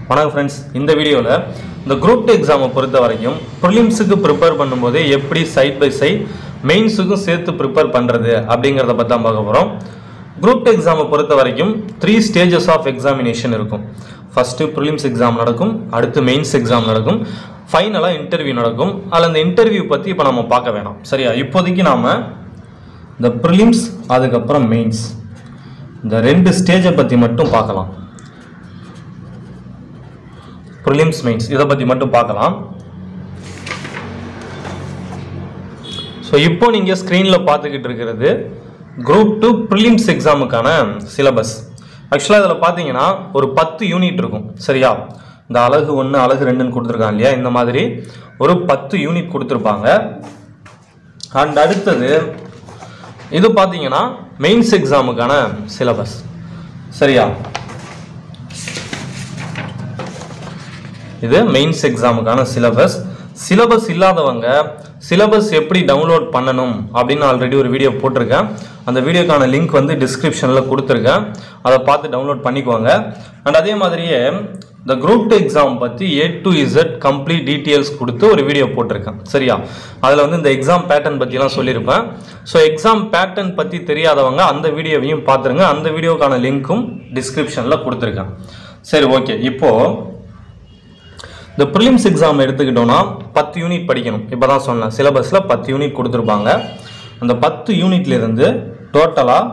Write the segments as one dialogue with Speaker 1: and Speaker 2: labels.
Speaker 1: வணக்கம் ஃப்ரெண்ட்ஸ் இந்த வீடியோவில் இந்த குரூப் டூ எக்ஸாமை பொறுத்த வரைக்கும் ப்ரிலிம்ஸுக்கு ப்ரிப்பேர் பண்ணும்போது எப்படி சைட் பை சைட் மெயின்ஸுக்கும் சேர்த்து ப்ரிப்பேர் பண்ணுறது அப்படிங்கிறத பற்றி தான் பார்க்க போகிறோம் குரூப் டூ எக்ஸாமை பொறுத்த வரைக்கும் த்ரீ ஸ்டேஜஸ் ஆஃப் எக்ஸாமினேஷன் இருக்கும் ஃபஸ்ட்டு ப்ரிலிம்ஸ் எக்ஸாம் நடக்கும் அடுத்து மெயின்ஸ் எக்ஸாம் நடக்கும் ஃபைனலாக இன்டர்வியூ நடக்கும் அதில் அந்த இன்டர்வியூ பற்றி இப்போ நம்ம பார்க்க வேணாம் சரியா இப்போதைக்கு நாம் இந்த ப்ரிலிம்ஸ் அதுக்கப்புறம் மெயின்ஸ் இந்த ரெண்டு ஸ்டேஜை பற்றி மட்டும் பார்க்கலாம் ப்ரிலிம்ஸ் மெயின்ஸ் இதை பற்றி மட்டும் பார்க்கலாம் ஸோ இப்போ நீங்கள் ஸ்க்ரீனில் பார்த்துக்கிட்டு இருக்கிறது குரூப் டூ ப்ரிலிம்ஸ் எக்ஸாமுக்கான சிலபஸ் ஆக்சுவலாக இதில் பார்த்தீங்கன்னா ஒரு பத்து யூனிட் இருக்கும் சரியா இந்த அழகு ஒன்று அழகு ரெண்டுன்னு கொடுத்துருக்காங்க இல்லையா இந்த மாதிரி ஒரு பத்து யூனிட் கொடுத்துருப்பாங்க அண்ட் அடுத்தது இது பார்த்தீங்கன்னா மெயின்ஸ் எக்ஸாமுக்கான சிலபஸ் சரியா இது மெயின்ஸ் எக்ஸாமுக்கான சிலபஸ் சிலபஸ் இல்லாதவங்க சிலபஸ் எப்படி டவுன்லோட் பண்ணணும் அப்படின்னு ஆல்ரெடி ஒரு வீடியோ போட்டிருக்கேன் அந்த வீடியோக்கான லிங்க் வந்து டிஸ்கிரிப்ஷனில் கொடுத்துருக்கேன் அதை பார்த்து டவுன்லோட் பண்ணிக்குவாங்க அண்ட் அதே மாதிரியே இந்த குரூப் டூ எக்ஸாம் பற்றி A to Z complete details கொடுத்து ஒரு வீடியோ போட்டிருக்கேன் சரியா அதில் வந்து இந்த எக்ஸாம் பேட்டர்ன் பற்றிலாம் சொல்லியிருப்பேன் ஸோ எக்ஸாம் பேட்டர்ன் பற்றி தெரியாதவங்க அந்த வீடியோவையும் பார்த்துருங்க அந்த வீடியோக்கான லிங்க்கும் டிஸ்கிரிப்ஷனில் கொடுத்துருக்கேன் சரி ஓகே இப்போது இந்த ப்ரிலிம்ஸ் எக்ஸாம் எடுத்துக்கிட்டோம்னா பத்து யூனிட் படிக்கணும் இப்போ தான் சொன்னேன் சிலபஸில் பத்து யூனிட் கொடுத்துருப்பாங்க அந்த பத்து யூனிட்லேருந்து டோட்டலாக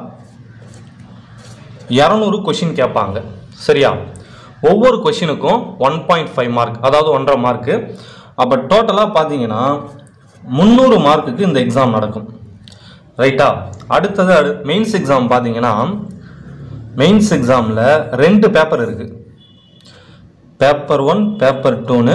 Speaker 1: இரநூறு கொஷின் கேட்பாங்க சரியா ஒவ்வொரு கொஷினுக்கும் ஒன் பாயிண்ட் ஃபைவ் மார்க் அதாவது ஒன்றரை மார்க்கு அப்போ டோட்டலாக பார்த்தீங்கன்னா முந்நூறு மார்க்குக்கு இந்த எக்ஸாம் நடக்கும் ரைட்டா அடுத்தது அடு மெயின்ஸ் எக்ஸாம் பார்த்தீங்கன்னா மெயின்ஸ் எக்ஸாமில் ரெண்டு பேப்பர் இருக்குது பேப்பர் ஒன் பேப்பர் டூன்னு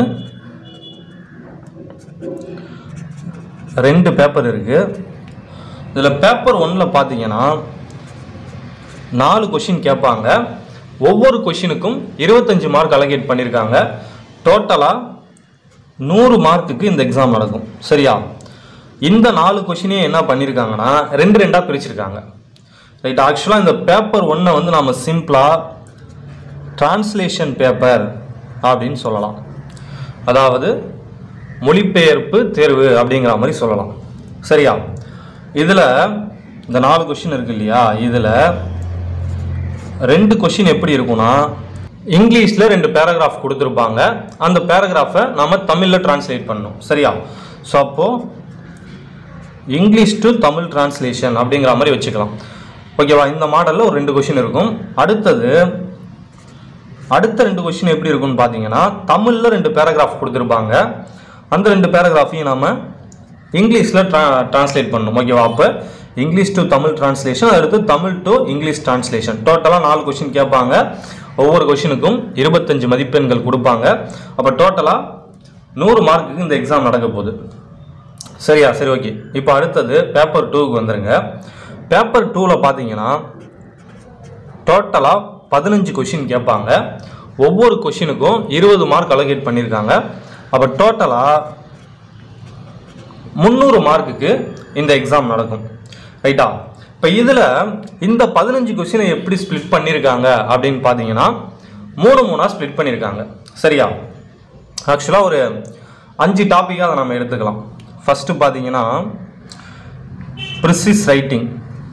Speaker 1: ரெண்டு பேப்பர் இருக்கு இதில் பேப்பர் ஒன்னில் பார்த்தீங்கன்னா நாலு கொஷின் கேட்பாங்க ஒவ்வொரு கொஷினுக்கும் இருபத்தஞ்சு மார்க் அலகேட் பண்ணியிருக்காங்க டோட்டலாக நூறு மார்க்குக்கு இந்த எக்ஸாம் நடக்கும் சரியா இந்த நாலு கொஷினையும் என்ன பண்ணியிருக்காங்கன்னா ரெண்டு ரெண்டாக பிரிச்சிருக்காங்க ரைட் ஆக்சுவலாக இந்த பேப்பர் ஒன்றை வந்து நாம் சிம்பிளாக டிரான்ஸ்லேஷன் பேப்பர் அப்படின்னு சொல்லலாம் அதாவது மொழிபெயர்ப்பு தேர்வு அப்படிங்கிற மாதிரி சொல்லலாம் சரியா இதில் இந்த நாலு கொஷின் இருக்கு இல்லையா இதில் ரெண்டு கொஷின் எப்படி இருக்கும்னா இங்கிலீஷில் ரெண்டு பேராகிராஃப் கொடுத்துருப்பாங்க அந்த பேராகிராஃபை நம்ம தமிழில் டிரான்ஸ்லேட் பண்ணணும் சரியா ஸோ அப்போது இங்கிலீஷ் டு தமிழ் டிரான்ஸ்லேஷன் அப்படிங்கிற மாதிரி வச்சுக்கலாம் ஓகேவா இந்த மாடலில் ஒரு ரெண்டு கொஷின் இருக்கும் அடுத்தது அடுத்த ரெண்டு கொஸ்டின் எப்படி இருக்கும்னு பார்த்தீங்கன்னா தமிழில் ரெண்டு பேராகிராஃப் கொடுத்துருப்பாங்க அந்த ரெண்டு பேராகிராஃபையும் நம்ம இங்கிலீஷில் ட்ரா ட்ரான்ஸ்லேட் பண்ணணும் ஓகேவா அப்போ இங்கிலீஷ் டு தமிழ் டிரான்ஸ்லேஷன் அடுத்து தமிழ் டு இங்கிலீஷ் டிரான்ஸ்லேஷன் டோட்டலாக நாலு கொஷின் கேட்பாங்க ஒவ்வொரு கொஷினுக்கும் இருபத்தஞ்சு மதிப்பெண்கள் கொடுப்பாங்க அப்போ டோட்டலாக நூறு மார்க்குக்கு இந்த எக்ஸாம் நடக்க போகுது சரியா சரி ஓகே இப்போ அடுத்தது பேப்பர் டூக்கு வந்துருங்க பேப்பர் டூவில் பார்த்தீங்கன்னா டோட்டலாக பதினஞ்சு கொஷின் கேட்பாங்க ஒவ்வொரு கொஷினுக்கும் இருபது மார்க் அலோகேட் பண்ணியிருக்காங்க அப்போ டோட்டலாக முந்நூறு மார்க்குக்கு இந்த எக்ஸாம் நடக்கும் ரைட்டா இப்போ இதில் இந்த பதினஞ்சு கொஷினை எப்படி ஸ்ப்ளிட் பண்ணியிருக்காங்க அப்படின்னு பார்த்தீங்கன்னா மூணு மூணாக ஸ்ப்ளிட் பண்ணியிருக்காங்க சரியா ஆக்சுவலாக ஒரு அஞ்சு டாப்பிக்காக அதை நம்ம எடுத்துக்கலாம் ஃபஸ்ட்டு பார்த்தீங்கன்னா ப்ரிசிஸ் ரைட்டிங்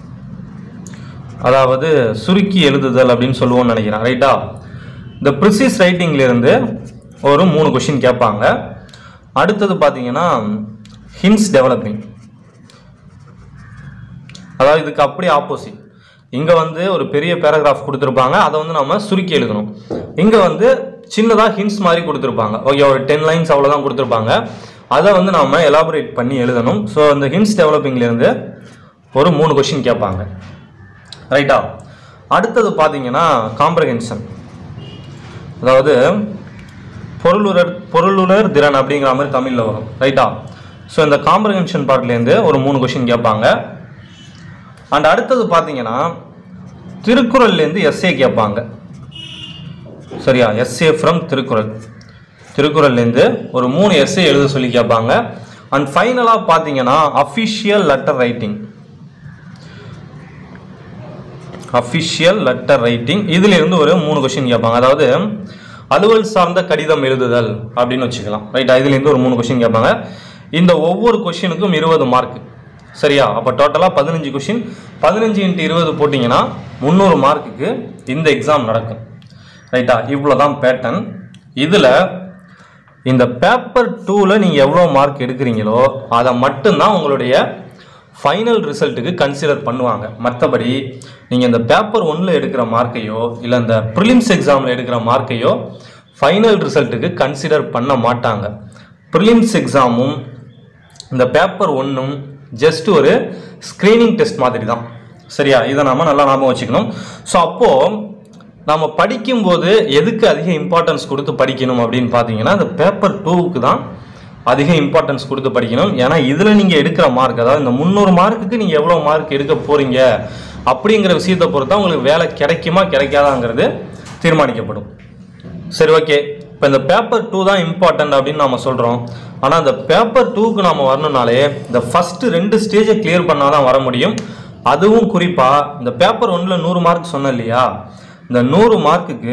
Speaker 1: அதாவது சுருக்கி எழுதுதல் அப்படின்னு சொல்லுவோம்னு நினைக்கிறேன் ரைட்டா இந்த ப்ரிசிஸ் ரைட்டிங்லேருந்து ஒரு மூணு கொஷின் கேட்பாங்க அடுத்தது பார்த்தீங்கன்னா ஹின்ஸ் டெவலப்பிங் அதாவது இதுக்கு அப்படியே ஆப்போசிட் இங்கே வந்து ஒரு பெரிய பேராகிராஃப் கொடுத்துருப்பாங்க அதை வந்து நம்ம சுருக்கி எழுதணும் இங்கே வந்து சின்னதாக ஹின்ஸ் மாதிரி கொடுத்துருப்பாங்க ஓகே ஒரு டென் லைன்ஸ் அவ்வளோதான் கொடுத்துருப்பாங்க அதை வந்து நம்ம எலாபரேட் பண்ணி எழுதணும் ஸோ இந்த ஹின்ஸ் டெவலப்பிங்லேருந்து ஒரு மூணு கொஷின் கேட்பாங்க ரைட்டா அடுத்தது பார்த்தீங்கன்னா காம்ப்ரஹென்ஷன் அதாவது பொருளுணர் பொருளுணர் திறன் அப்படிங்கிற மாதிரி தமிழில் வரும் ரைட்டா ஸோ இந்த காம்ப்ரஹென்ஷன் பார்ட்லேருந்து ஒரு மூணு கொஷின் கேட்பாங்க அண்ட் அடுத்தது பார்த்தீங்கன்னா திருக்குறள்லேருந்து எஸ்ஏ கேட்பாங்க சரியா எஸ்ஏ ஃப்ரம் திருக்குறள் திருக்குறள்லேருந்து ஒரு மூணு எஸ்ஏ எழுத சொல்லி கேட்பாங்க அண்ட் ஃபைனலாக பார்த்தீங்கன்னா official letter writing official letter writing இதிலிருந்து ஒரு மூணு கொஷின் கேட்பாங்க அதாவது அலுவல் சார்ந்த கடிதம் எழுதுதல் அப்படின்னு வச்சுக்கலாம் ரைட்டா இதுலேருந்து ஒரு மூணு கொஷின் கேட்பாங்க இந்த ஒவ்வொரு கொஷினுக்கும் இருபது மார்க் சரியா அப்போ டோட்டலாக பதினஞ்சு கொஷின் பதினஞ்சு இன்ட்டு இருபது போட்டிங்கன்னா முந்நூறு மார்க்குக்கு இந்த எக்ஸாம் நடக்கும் ரைட்டா இவ்வளோ தான் பேட்டர்ன் இதில் இந்த பேப்பர் டூவில் நீங்கள் எவ்வளோ மார்க் எடுக்கிறீங்களோ அதை மட்டும்தான் உங்களுடைய ஃபைனல் ரிசல்ட்டுக்கு கன்சிடர் பண்ணுவாங்க மற்றபடி நீங்கள் இந்த பேப்பர் ஒன்றில் எடுக்கிற மார்க்கையோ இல்லை இந்த ப்ரிலிம்ஸ் எக்ஸாமில் எடுக்கிற மார்க்கையோ ஃபைனல் ரிசல்ட்டுக்கு கன்சிடர் பண்ண மாட்டாங்க ப்ரிலிம்ஸ் எக்ஸாமும் இந்த பேப்பர் ஒன்றும் ஜஸ்ட் ஒரு ஸ்க்ரீனிங் டெஸ்ட் மாதிரி தான் சரியா இதை நாம நல்லா ஞாபகம் வச்சுக்கணும் ஸோ அப்போது நம்ம படிக்கும்போது எதுக்கு அதிக இம்பார்ட்டன்ஸ் கொடுத்து படிக்கணும் அப்படின்னு பார்த்தீங்கன்னா இந்த பேப்பர் டூவுக்கு தான் அதிக இம்பார்ட்டன்ஸ் கொடுத்து படிக்கணும் ஏன்னா இதில் நீங்கள் எடுக்கிற மார்க் அதாவது இந்த முந்நூறு மார்க்குக்கு நீங்கள் எவ்வளோ மார்க் எடுக்க போகிறீங்க அப்படிங்கிற விஷயத்தை பொறுத்தா உங்களுக்கு வேலை கிடைக்குமா கிடைக்காதாங்கிறது தீர்மானிக்கப்படும் சரி ஓகே இப்போ இந்த பேப்பர் டூ தான் இம்பார்ட்டன்ட் அப்படின்னு நாம சொல்கிறோம் ஆனால் இந்த பேப்பர் டூக்கு நாம வரணும்னாலே இந்த ஃபஸ்ட்டு ரெண்டு ஸ்டேஜை கிளியர் பண்ணால் தான் வர முடியும் அதுவும் குறிப்பாக இந்த பேப்பர் ஒன்றில் நூறு மார்க் சொன்னேன் இல்லையா இந்த நூறு மார்க்குக்கு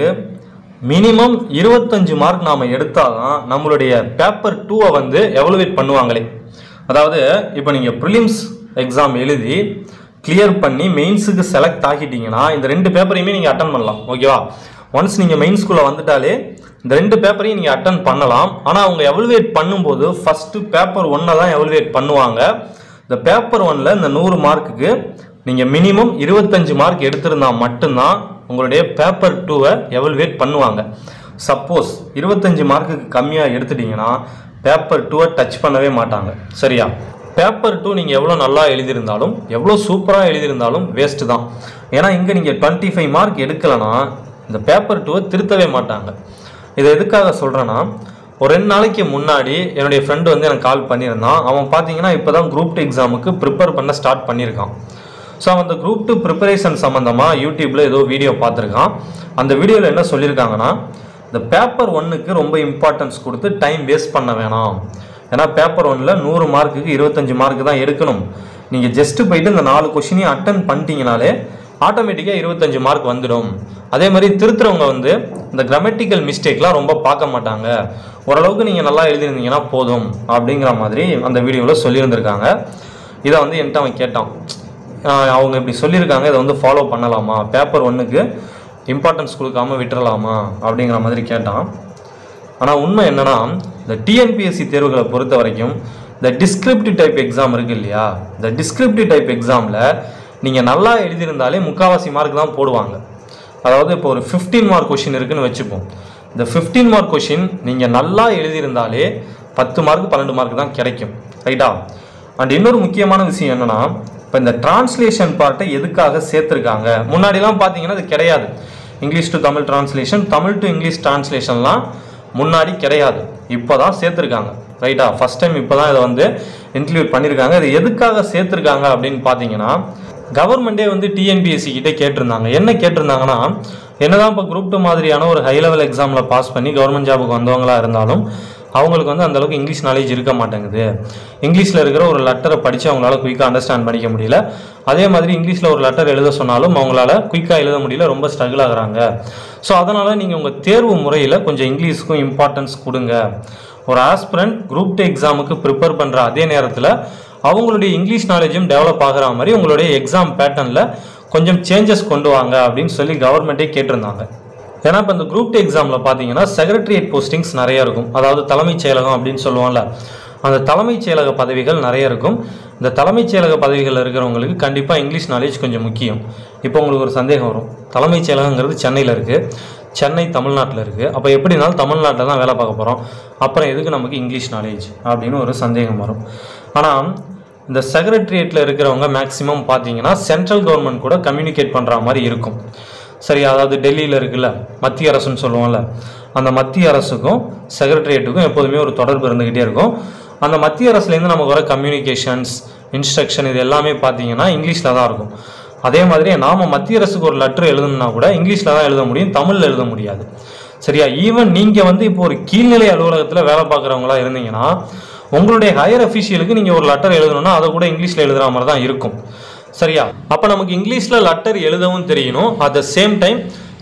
Speaker 1: மினிமம் இருபத்தஞ்சு மார்க் நாம் எடுத்தால் தான் நம்மளுடைய பேப்பர் டூவை வந்து எவலுவேட் பண்ணுவாங்களே அதாவது இப்போ நீங்கள் ப்ரிலிம்ஸ் எக்ஸாம் எழுதி கிளியர் பண்ணி மெயின்ஸுக்கு செலக்ட் ஆகிட்டீங்கன்னா இந்த ரெண்டு பேப்பரையுமே நீங்கள் அட்டன் பண்ணலாம் ஓகேவா ஒன்ஸ் நீங்கள் மெயின் ஸ்கூலில் வந்துட்டாலே இந்த ரெண்டு பேப்பரையும் நீங்கள் அட்டன் பண்ணலாம் ஆனால் அவங்க எவலுவேட் பண்ணும்போது ஃபஸ்ட்டு பேப்பர் ஒன்றை தான் எவலுவேட் பண்ணுவாங்க இந்த பேப்பர் ஒன்னில் இந்த நூறு மார்க்குக்கு நீங்கள் மினிமம் இருபத்தஞ்சு மார்க் எடுத்திருந்தா மட்டும்தான் உங்களுடைய பேப்பர் டூவை எவல்வேட் பண்ணுவாங்க சப்போஸ் இருபத்தஞ்சு மார்க்குக்கு கம்மியாக எடுத்துட்டீங்கன்னா பேப்பர் டூவை டச் பண்ணவே மாட்டாங்க சரியா பேப்பர் டூ நீங்கள் எவ்வளோ நல்லா எழுதியிருந்தாலும் எவ்வளோ சூப்பராக எழுதியிருந்தாலும் வேஸ்ட்டு தான் ஏன்னா இங்கே நீங்கள் டுவெண்ட்டி ஃபைவ் மார்க் எடுக்கலைன்னா இந்த பேப்பர் டூவை திருத்தவே மாட்டாங்க இதை எதுக்காக சொல்கிறேன்னா ஒரு ரெண்டு நாளைக்கு முன்னாடி என்னுடைய ஃப்ரெண்டு வந்து எனக்கு கால் பண்ணியிருந்தான் அவன் பார்த்தீங்கன்னா இப்போ தான் குரூப் டூ எக்ஸாமுக்கு ப்ரிப்பேர் பண்ண ஸ்டார்ட் பண்ணியிருக்கான் ஸோ அவன் அந்த குரூப் டூ ப்ரிப்பரேஷன் சம்மந்தமாக யூடியூப்பில் ஏதோ வீடியோ பார்த்துருக்கான் அந்த வீடியோவில் என்ன சொல்லியிருக்காங்கன்னா இந்த பேப்பர் ஒன்றுக்கு ரொம்ப இம்பார்ட்டன்ஸ் கொடுத்து டைம் வேஸ்ட் பண்ண வேணாம் ஏன்னா பேப்பர் ஒன்றில் நூறு மார்க்குக்கு இருபத்தஞ்சு மார்க் தான் எடுக்கணும் நீங்கள் ஜஸ்ட்டு போயிட்டு இந்த நாலு கொஷினையும் அட்டன் பண்ணிட்டீங்கனாலே ஆட்டோமேட்டிக்காக இருபத்தஞ்சு மார்க் வந்துடும் அதே மாதிரி திருத்துறவங்க வந்து இந்த கிராமட்டிக்கல் மிஸ்டேக்லாம் ரொம்ப பார்க்க மாட்டாங்க ஓரளவுக்கு நீங்கள் நல்லா எழுதியிருந்தீங்கன்னா போதும் அப்படிங்கிற மாதிரி அந்த வீடியோவில் சொல்லியிருந்திருக்காங்க இதை வந்து என்கிட்ட அவன் கேட்டான் ஆஹ் அவங்க இப்படி சொல்லியிருக்காங்க இதை வந்து ஃபாலோ பண்ணலாமா பேப்பர் ஒன்றுக்கு இம்பார்ட்டன்ஸ் கொடுக்காம விட்டுறலாமா அப்படிங்கிற மாதிரி கேட்டான் ஆனால் உண்மை என்னன்னா இந்த டிஎன்பிஎஸ்சி தேர்வுகளை பொறுத்த வரைக்கும் இந்த டிஸ்கிரிப்டிவ் டைப் எக்ஸாம் இருக்கு இல்லையா இந்த டிஸ்கிரிப்டிவ் டைப் எக்ஸாமில் நீங்கள் நல்லா எழுதியிருந்தாலே முக்காவாசி மார்க் தான் போடுவாங்க அதாவது இப்போ ஒரு 15 மார்க் கொஷின் இருக்குன்னு வச்சுப்போம் இந்த 15 மார்க் கொஷின் நீங்கள் நல்லா எழுதியிருந்தாலே பத்து மார்க் பன்னெண்டு மார்க் தான் கிடைக்கும் ரைட்டா அண்ட் இன்னொரு முக்கியமான விஷயம் என்னன்னா இப்போ இந்த டிரான்ஸ்லேஷன் பார்ட்டை எதுக்காக சேர்த்துருக்காங்க முன்னாடிலாம் பார்த்தீங்கன்னா அது கிடையாது English to Tamil translation Tamil to English டிரான்ஸ்லேஷன்லாம் முன்னாடி கிடையாது இப்போ தான் சேர்த்துருக்காங்க ரைட்டா ஃபர்ஸ்ட் டைம் இப்போ தான் இதை வந்து இன்க்ளூட் பண்ணியிருக்காங்க இது எதுக்காக சேர்த்துருக்காங்க அப்படின்னு பார்த்தீங்கன்னா கவர்மெண்ட்டே வந்து டிஎன்பிஎஸ்சி கிட்டே கேட்டிருந்தாங்க என்ன கேட்டிருந்தாங்கன்னா என்னதான் இப்போ குரூப் டூ மாதிரியான ஒரு ஹை லெவல் எக்ஸாமில் பாஸ் பண்ணி கவர்மெண்ட் ஜாபுக்கு வந்தவங்களா இருந்தாலும் அவங்களுக்கு வந்து அந்த அளவுக்கு இங்கிலீஷ் நாலேஜ் இருக்க மாட்டேங்குது இங்கிலீஷில் இருக்கிற ஒரு லெட்டரை படித்து அவங்களால குயிக்காக அண்டர்ஸ்டாண்ட் பண்ணிக்க முடியல அதே மாதிரி இங்கிலீஷில் ஒரு லெட்டர் எழுத சொன்னாலும் அவங்களால குயிக்காக எழுத முடியல ரொம்ப ஸ்ட்ரகிள் ஆகுறாங்க ஸோ அதனால் நீங்கள் உங்கள் தேர்வு முறையில் கொஞ்சம் இங்கிலீஷுக்கும் இம்பார்ட்டன்ஸ் கொடுங்க ஒரு ஆஸ்பிரண்ட் குரூப் டூ எக்ஸாமுக்கு ப்ரிப்பேர் பண்ணுற அதே நேரத்தில் அவங்களுடைய இங்கிலீஷ் நாலேஜும் டெவலப் ஆகிற மாதிரி உங்களுடைய எக்ஸாம் பேட்டர்னில் கொஞ்சம் சேஞ்சஸ் கொண்டு வாங்க அப்படின்னு சொல்லி கவர்மெண்ட்டே கேட்டிருந்தாங்க ஏன்னா இப்போ இந்த குரூப் டூ எக்ஸாமில் பார்த்தீங்கன்னா செக்ரட்டரியேட் போஸ்டிங்ஸ் நிறைய இருக்கும் அதாவது தலைமைச் செயலகம் அப்படின்னு சொல்லுவோம்ல அந்த தலைமைச் செயலக பதவிகள் நிறைய இருக்கும் இந்த தலைமைச் செயலக பதவிகள் இருக்கிறவங்களுக்கு கண்டிப்பாக இங்கிலீஷ் நாலேஜ் கொஞ்சம் முக்கியம் இப்போ உங்களுக்கு ஒரு சந்தேகம் வரும் தலைமைச் செயலகங்கிறது சென்னையில் இருக்குது சென்னை தமிழ்நாட்டில் இருக்குது அப்போ எப்படினாலும் தமிழ்நாட்டில் தான் வேலை பார்க்க போகிறோம் அப்புறம் எதுக்கு நமக்கு இங்கிலீஷ் நாலேஜ் அப்படின்னு ஒரு சந்தேகம் வரும் ஆனால் இந்த செக்ரட்டரியேட்டில் இருக்கிறவங்க மேக்ஸிமம் பார்த்தீங்கன்னா சென்ட்ரல் கவர்மெண்ட் கூட கம்யூனிகேட் பண்ணுற மாதிரி இருக்கும் சரி அதாவது டெல்லியில் இருக்குல்ல மத்திய அரசுன்னு சொல்லுவோம்ல அந்த மத்திய அரசுக்கும் செக்ரட்டரியேட்டுக்கும் எப்போதுமே ஒரு தொடர்பு இருந்துக்கிட்டே இருக்கும் அந்த மத்திய அரசுலேருந்து நமக்கு வர கம்யூனிகேஷன்ஸ் இன்ஸ்ட்ரக்ஷன் இது எல்லாமே பார்த்தீங்கன்னா இங்கிலீஷில் தான் இருக்கும் அதே மாதிரி நாம மத்திய அரசுக்கு ஒரு லெட்டர் எழுதணும்னா கூட இங்கிலீஷில் தான் எழுத முடியும் தமிழில் எழுத முடியாது சரியா ஈவன் நீங்கள் வந்து இப்போ ஒரு கீழ்நிலை அலுவலகத்தில் வேலை பார்க்குறவங்களா இருந்தீங்கன்னா உங்களுடைய ஹையர் அஃபீஷியலுக்கு நீங்கள் ஒரு லெட்டர் எழுதணும்னா அதை கூட இங்கிலீஷில் எழுதுகிற மாதிரி தான் இருக்கும் சரியா அப்போ நமக்கு இங்கிலீஷில் லெட்டர் எழுதவும் தெரியணும் அட் த சேம் டைம்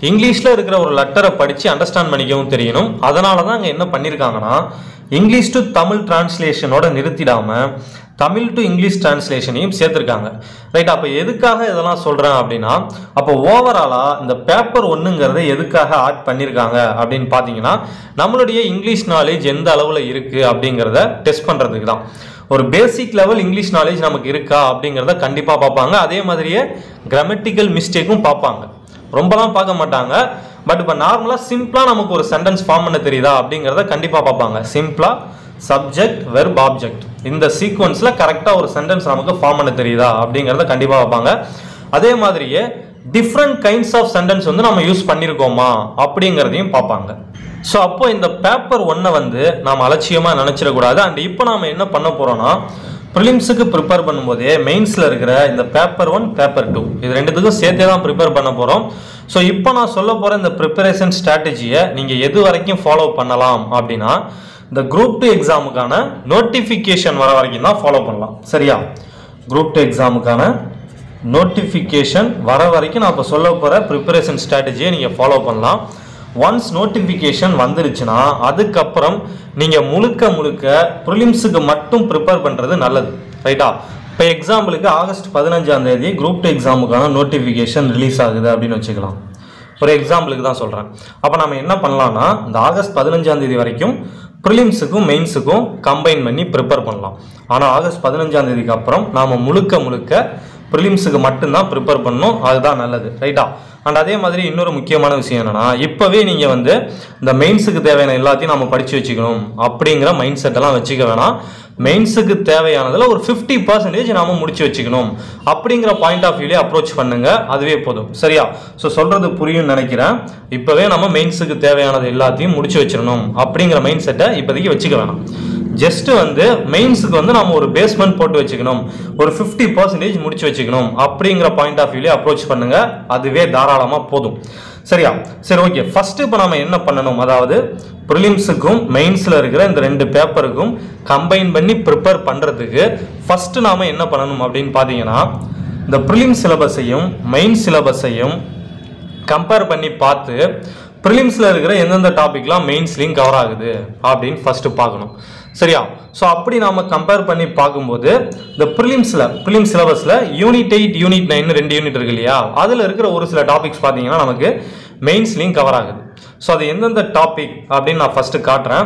Speaker 1: இங்கிலீஷில் இருக்கிற ஒரு லெட்டரை படித்து அண்டர்ஸ்டாண்ட் பண்ணிக்கவும் தெரியணும் அதனால தான் அங்கே என்ன பண்ணியிருக்காங்கன்னா இங்கிலீஷ் டு தமிழ் டிரான்ஸ்லேஷனோட நிறுத்திடாம தமிழ் டு இங்கிலீஷ் டிரான்ஸ்லேஷனையும் சேர்த்துருக்காங்க ரைட் அப்போ எதுக்காக இதெல்லாம் சொல்கிறேன் அப்படின்னா அப்போ ஓவராலாக இந்த பேப்பர் ஒன்றுங்கிறத எதுக்காக ஆட் பண்ணியிருக்காங்க அப்படின்னு பார்த்தீங்கன்னா நம்மளுடைய இங்கிலீஷ் நாலேஜ் எந்த அளவில் இருக்குது அப்படிங்கிறத டெஸ்ட் பண்ணுறதுக்கு தான் ஒரு பேசிக் லெவல் இங்கிலீஷ் நாலேஜ் நமக்கு இருக்கா அப்படிங்கிறத கண்டிப்பாக பார்ப்பாங்க அதே மாதிரியே கிராமட்டிக்கல் மிஸ்டேக்கும் பார்ப்பாங்க ரொம்பலாம் பார்க்க மாட்டாங்க பட் இப்போ நார்மலாக சிம்பிளாக நமக்கு ஒரு சென்டென்ஸ் ஃபார்ம் பண்ண தெரியுதா அப்படிங்கிறத கண்டிப்பாக பார்ப்பாங்க சிம்பிளாக சப்ஜெக்ட் வெர்ப் ஆப்ஜெக்ட் இந்த சீக்வன்ஸில் கரெக்டாக ஒரு சென்டென்ஸ் நமக்கு ஃபார்ம் பண்ண தெரியுதா அப்படிங்கிறத கண்டிப்பாக பார்ப்பாங்க அதே மாதிரியே டிஃப்ரெண்ட் கைண்ட்ஸ் ஆஃப் சென்டென்ஸ் வந்து நம்ம யூஸ் பண்ணியிருக்கோமா அப்படிங்கிறதையும் பார்ப்பாங்க ஸோ அப்போ இந்த பேப்பர் ஒன்றை வந்து நாம் அலட்சியமாக நினச்சிடக்கூடாது அண்ட் இப்போ நாம் என்ன பண்ண போகிறோம்னா ப்ரிலிம்ஸுக்கு ப்ரிப்பேர் பண்ணும்போதே மெயின்ஸில் இருக்கிற இந்த பேப்பர் ஒன் பேப்பர் டூ இது ரெண்டுத்துக்கும் சேர்த்தே தான் ப்ரிப்பேர் பண்ண போகிறோம் ஸோ இப்போ நான் சொல்ல போகிற இந்த ப்ரிப்பரேஷன் ஸ்ட்ராட்டஜியை நீங்கள் எது வரைக்கும் ஃபாலோ பண்ணலாம் அப்படின்னா இந்த குரூப் டூ எக்ஸாமுக்கான நோட்டிஃபிகேஷன் வர வரைக்கும் தான் ஃபாலோ பண்ணலாம் சரியா குரூப் டூ எக்ஸாமுக்கான நோட்டிஃபிகேஷன் வர வரைக்கும் நான் இப்போ சொல்ல போகிற ப்ரிப்பரேஷன் ஸ்ட்ராட்டஜியை நீங்கள் ஃபாலோ பண்ணலாம் ஒன்ஸ் நோட்டிஃபிகேஷன் வந்துருச்சுன்னா அதுக்கப்புறம் நீங்கள் முழுக்க முழுக்க ப்ரிலிம்ஸுக்கு மட்டும் ப்ரிப்பேர் பண்ணுறது நல்லது ரைட்டா இப்போ எக்ஸாம்பிளுக்கு ஆகஸ்ட் பதினஞ்சாம் தேதி குரூப் டூ எக்ஸாமுக்கான நோட்டிஃபிகேஷன் ரிலீஸ் ஆகுது அப்படின்னு வச்சுக்கலாம் ஒரு எக்ஸாம்பிளுக்கு தான் சொல்கிறேன் அப்போ நம்ம என்ன பண்ணலாம்னா இந்த ஆகஸ்ட் பதினஞ்சாம் தேதி வரைக்கும் ப்ரிலிம்ஸுக்கும் மெயின்ஸுக்கும் கம்பைன் பண்ணி ப்ரிப்பேர் பண்ணலாம் ஆனால் ஆகஸ்ட் பதினஞ்சாம் தேதிக்கு அப்புறம் நாம் முழுக்க முழுக்க ப்ரிலிம்ஸுக்கு மட்டும்தான் ப்ரிப்பேர் பண்ணணும் அதுதான் நல்லது ரைட்டா அண்ட் அதே மாதிரி இன்னொரு முக்கியமான விஷயம் என்னன்னா இப்போவே நீங்கள் வந்து இந்த மெயின்ஸுக்கு தேவையான எல்லாத்தையும் நம்ம படித்து வச்சுக்கணும் அப்படிங்கிற மைண்ட் செட்டெல்லாம் வச்சுக்க வேணாம் மெயின்ஸுக்கு தேவையானதில் ஒரு ஃபிஃப்டி பர்சன்டேஜ் நாம முடிச்சு வச்சுக்கணும் அப்படிங்கிற பாயிண்ட் ஆஃப் வியூலே அப்ரோச் பண்ணுங்க அதுவே போதும் சரியா ஸோ சொல்றது புரியும்னு நினைக்கிறேன் இப்போவே நம்ம மெயின்ஸுக்கு தேவையானது எல்லாத்தையும் முடிச்சு வச்சிடணும் அப்படிங்கிற மைண்ட் செட்டை இப்போதைக்கு வச்சுக்க வேணாம் ஜஸ்ட் வந்து மெயின்ஸுக்கு வந்து நம்ம ஒரு பேஸ்மெண்ட் போட்டு வச்சுக்கணும் ஒரு ஃபிஃப்டி பர்சன்டேஜ் முடிச்சு வச்சுக்கணும் அப்படிங்கிற பாயிண்ட் ஆஃப் வியூலே அப்ரோச் பண்ணுங்க அதுவே தாராளமாக போதும் சரியா சரி ஓகே ஃபர்ஸ்ட் இப்போ நம்ம என்ன பண்ணணும் அதாவது ப்ரிலிம்ஸுக்கும் மெயின்ஸில் இருக்கிற இந்த ரெண்டு பேப்பருக்கும் கம்பைன் பண்ணி ப்ரிப்பேர் பண்ணுறதுக்கு ஃபர்ஸ்ட் நாம என்ன பண்ணணும் அப்படின்னு பார்த்தீங்கன்னா இந்த ப்ரிலிம் சிலபஸையும் மெயின் சிலபஸையும் கம்பேர் பண்ணி பார்த்து ப்ரிலிம்ஸில் இருக்கிற எந்தெந்த டாபிக்லாம் மெயின்ஸ்லையும் கவர் ஆகுது அப்படின்னு ஃபஸ்ட்டு பார்க்கணும் சரியா ஸோ அப்படி நாம கம்பேர் பண்ணி பார்க்கும்போது இந்த ப்ரிலிம்ஸில் ப்ரிலிம் சிலபஸில் யூனிட் எயிட் யூனிட் நைன் ரெண்டு யூனிட் இருக்கு இல்லையா அதில் இருக்கிற ஒரு சில டாபிக்ஸ் பார்த்தீங்கன்னா நமக்கு மெயின்ஸ்லையும் கவர் ஆகுது ஸோ அது எந்தெந்த டாபிக் அப்படின்னு நான் ஃபஸ்ட்டு காட்டுறேன்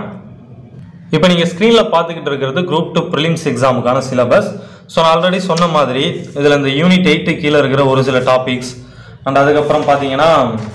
Speaker 1: இப்போ நீங்கள் ஸ்க்ரீனில் பார்த்துக்கிட்டு இருக்கிறது குரூப் டூ ப்ரிலிம்ஸ் எக்ஸாமுக்கான சிலபஸ் ஸோ நான் ஆல்ரெடி சொன்ன மாதிரி இதில் இந்த யூனிட் எயிட்டு கீழே இருக்கிற ஒரு சில டாபிக்ஸ் அண்ட் அதுக்கப்புறம் பார்த்தீங்கன்னா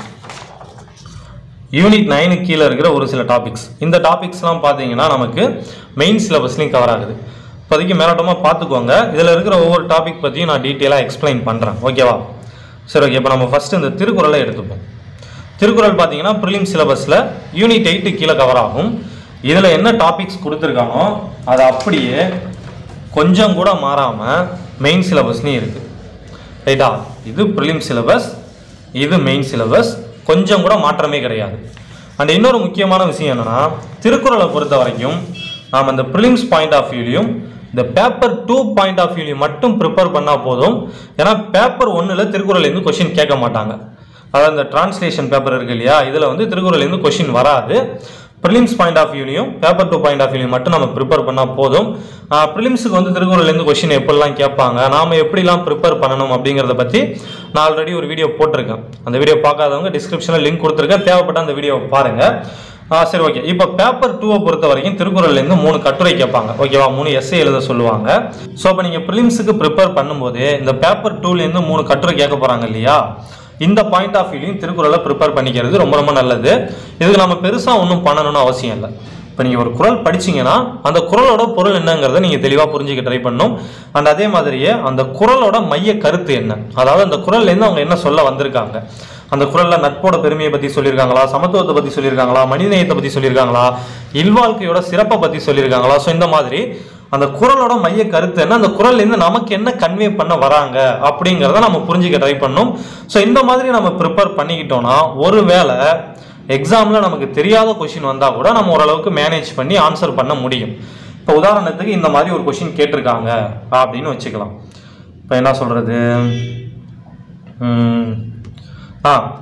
Speaker 1: யூனிட் நைனுக்கு கீழே இருக்கிற ஒரு சில டாபிக்ஸ் இந்த டாபிக்ஸ்லாம் பார்த்தீங்கன்னா நமக்கு மெயின் சிலபஸ்லையும் கவர் ஆகுது இப்போதைக்கு மேலோட்டமாக பார்த்துக்கோங்க இதில் இருக்கிற ஒவ்வொரு டாபிக் பற்றியும் நான் டீட்டெயிலாக எக்ஸ்பிளைன் பண்ணுறேன் ஓகேவா சரி ஓகே இப்போ நம்ம ஃபஸ்ட்டு இந்த திருக்குறளை எடுத்துப்போம் திருக்குறள் பார்த்தீங்கன்னா ப்ரிலிம் சிலபஸில் யூனிட் எயிட்டு கீழே கவர் ஆகும் இதில் என்ன டாபிக்ஸ் கொடுத்துருக்கானோ அது அப்படியே கொஞ்சம் கூட மாறாமல் மெயின் சிலபஸ்லையும் இருக்குது ரைட்டா இது ப்ரிலிம் சிலபஸ் இது மெயின் சிலபஸ் கொஞ்சம் கூட மாற்றமே கிடையாது அண்ட் இன்னொரு முக்கியமான விஷயம் என்னன்னா திருக்குறளை பொறுத்த வரைக்கும் நாம் அந்த ப்ரிலிம்ஸ் பாயிண்ட் ஆஃப் வியூலையும் இந்த பேப்பர் டூ பாயிண்ட் ஆஃப் வியூலையும் மட்டும் ப்ரிப்பேர் பண்ணால் போதும் ஏன்னா பேப்பர் ஒன்றில் திருக்குறள்லேருந்து கொஷின் கேட்க மாட்டாங்க அதாவது இந்த டிரான்ஸ்லேஷன் பேப்பர் இருக்கு இல்லையா இதில் வந்து திருக்குறள்லேருந்து கொஷின் வராது ப்ரிலிம்ஸ் பாயிண்ட் ஆஃப் வியூலையும் பேப்பர் டூ பாயிண்ட் ஆஃப் வியூலையும் மட்டும் நம்ம ப்ரிப்பேர் பண்ணால் போதும் ப்ரிலிம்ஸுக்கு வந்து திருக்குறள்லேருந்து கொஷின் எப்படிலாம் கேட்பாங்க நாம் எப்படிலாம் ப்ரிப்பேர் பண்ணணும் அப்படிங்கிறத பற்றி நான் ஆல்ரெடி ஒரு வீடியோ போட்டிருக்கேன் அந்த வீடியோ பார்க்காதவங்க டிஸ்கிரிப்ஷனில் லிங்க் கொடுத்துருக்கேன் தேவைப்பட்ட அந்த வீடியோவை பாருங்கள் ஆ, சரி ஓகே இப்போ பேப்பர் டூவை பொறுத்த வரைக்கும் திருக்குறள்லேருந்து மூணு கட்டுரை கேட்பாங்க ஓகேவா மூணு எஸ்ஏ எழுத சொல்லுவாங்க ஸோ அப்போ நீங்கள் ப்ரிலிம்ஸுக்கு ப்ரிப்பேர் பண்ணும்போது இந்த பேப்பர் டூலேருந்து மூணு கட்டுரை கேட்க போகிறாங்க இல்லையா இந்த பாயிண்ட் ஆஃப் வியூலையும் திருக்குறளை ப்ரிப்பேர் பண்ணிக்கிறது ரொம்ப ரொம்ப நல்லது இதுக்கு நம்ம பெருசாக ஒன்றும் பண்ணணும்னு அவசியம் இல்லை இப்போ நீங்கள் ஒரு குறள் படிச்சீங்கன்னா அந்த குறளோட பொருள் என்னங்கிறத நீங்கள் தெளிவாக புரிஞ்சுக்க ட்ரை பண்ணணும் அண்ட் அதே மாதிரியே அந்த குறளோட மைய கருத்து என்ன அதாவது அந்த குறள்லேருந்து அவங்க என்ன சொல்ல வந்திருக்காங்க அந்த குறள்ல நட்போட பெருமையை பற்றி சொல்லியிருக்காங்களா சமத்துவத்தை பற்றி சொல்லியிருக்காங்களா மனிதநேயத்தை பற்றி சொல்லியிருக்காங்களா இல்வாழ்க்கையோட சிறப்பை பற்றி சொல்லியிருக்காங்களா ஸோ இந்த மாதிரி அந்த குறளோட மைய கருத்து என்ன அந்த குறள்லேருந்து நமக்கு என்ன கன்வே பண்ண வராங்க அப்படிங்கிறத நம்ம புரிஞ்சுக்க ட்ரை பண்ணணும் ஸோ இந்த மாதிரி நம்ம ப்ரிப்பேர் பண்ணிக்கிட்டோம்னா ஒருவேளை எக்ஸாமில் நமக்கு தெரியாத கொஷின் வந்தால் கூட நம்ம ஓரளவுக்கு மேனேஜ் பண்ணி ஆன்சர் பண்ண முடியும் இப்போ உதாரணத்துக்கு இந்த மாதிரி ஒரு கொஷின் கேட்டிருக்காங்க அப்படின்னு வச்சுக்கலாம் இப்போ என்ன சொல்கிறது ஆ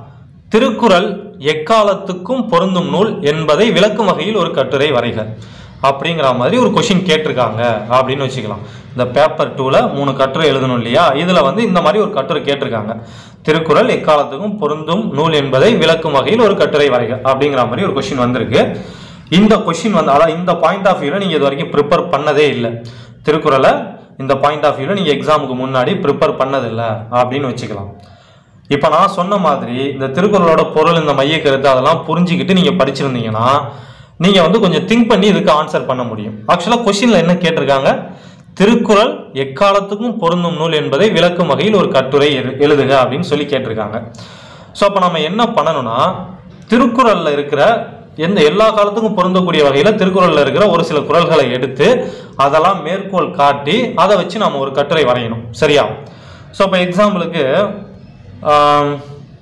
Speaker 1: திருக்குறள் எக்காலத்துக்கும் பொருந்தும் நூல் என்பதை விளக்கும் வகையில் ஒரு கட்டுரை வரைக அப்படிங்கிற மாதிரி ஒரு கொஷின் கேட்டிருக்காங்க அப்படின்னு வச்சுக்கலாம் இந்த பேப்பர் டூவில் மூணு கட்டுரை எழுதணும் இல்லையா இதில் வந்து இந்த மாதிரி ஒரு கட்டுரை கேட்டிருக்காங்க திருக்குறள் எக்காலத்துக்கும் பொருந்தும் நூல் என்பதை விளக்கும் வகையில் ஒரு கட்டுரை வரைக அப்படிங்கிற மாதிரி ஒரு கொஷின் வந்திருக்கு இந்த கொஷின் வந்து அதாவது இந்த பாயிண்ட் ஆஃப் வியூவில் நீங்கள் இது வரைக்கும் ப்ரிப்பேர் பண்ணதே இல்லை திருக்குறளை இந்த பாயிண்ட் ஆஃப் வியூவில் நீங்கள் எக்ஸாமுக்கு முன்னாடி ப்ரிப்பேர் பண்ணதில்லை அப்படின்னு வச்சுக்கலாம் இப்போ நான் சொன்ன மாதிரி இந்த திருக்குறளோட பொருள் இந்த மைய கருத்து அதெல்லாம் புரிஞ்சுக்கிட்டு நீங்கள் படிச்சிருந்தீங்கன்னா நீங்கள் வந்து கொஞ்சம் திங்க் பண்ணி இதுக்கு ஆன்சர் பண்ண முடியும் ஆக்சுவலாக கொஷினில் என்ன கேட்டிருக்காங்க திருக்குறள் எக்காலத்துக்கும் பொருந்தும் நூல் என்பதை விளக்கும் வகையில் ஒரு கட்டுரை எழு- எழுதுக அப்படின்னு சொல்லி கேட்டிருக்காங்க ஸோ அப்போ நம்ம என்ன பண்ணணும்னா திருக்குறளில் இருக்கிற எந்த எல்லா காலத்துக்கும் பொருந்தக்கூடிய வகையில் திருக்குறளில் இருக்கிற ஒரு சில குறள்களை எடுத்து அதெல்லாம் மேற்கோள் காட்டி அதை வச்சு நம்ம ஒரு கட்டுரை வரையணும் சரியா ஸோ இப்போ எக்ஸாம்பிளுக்கு ஆம்,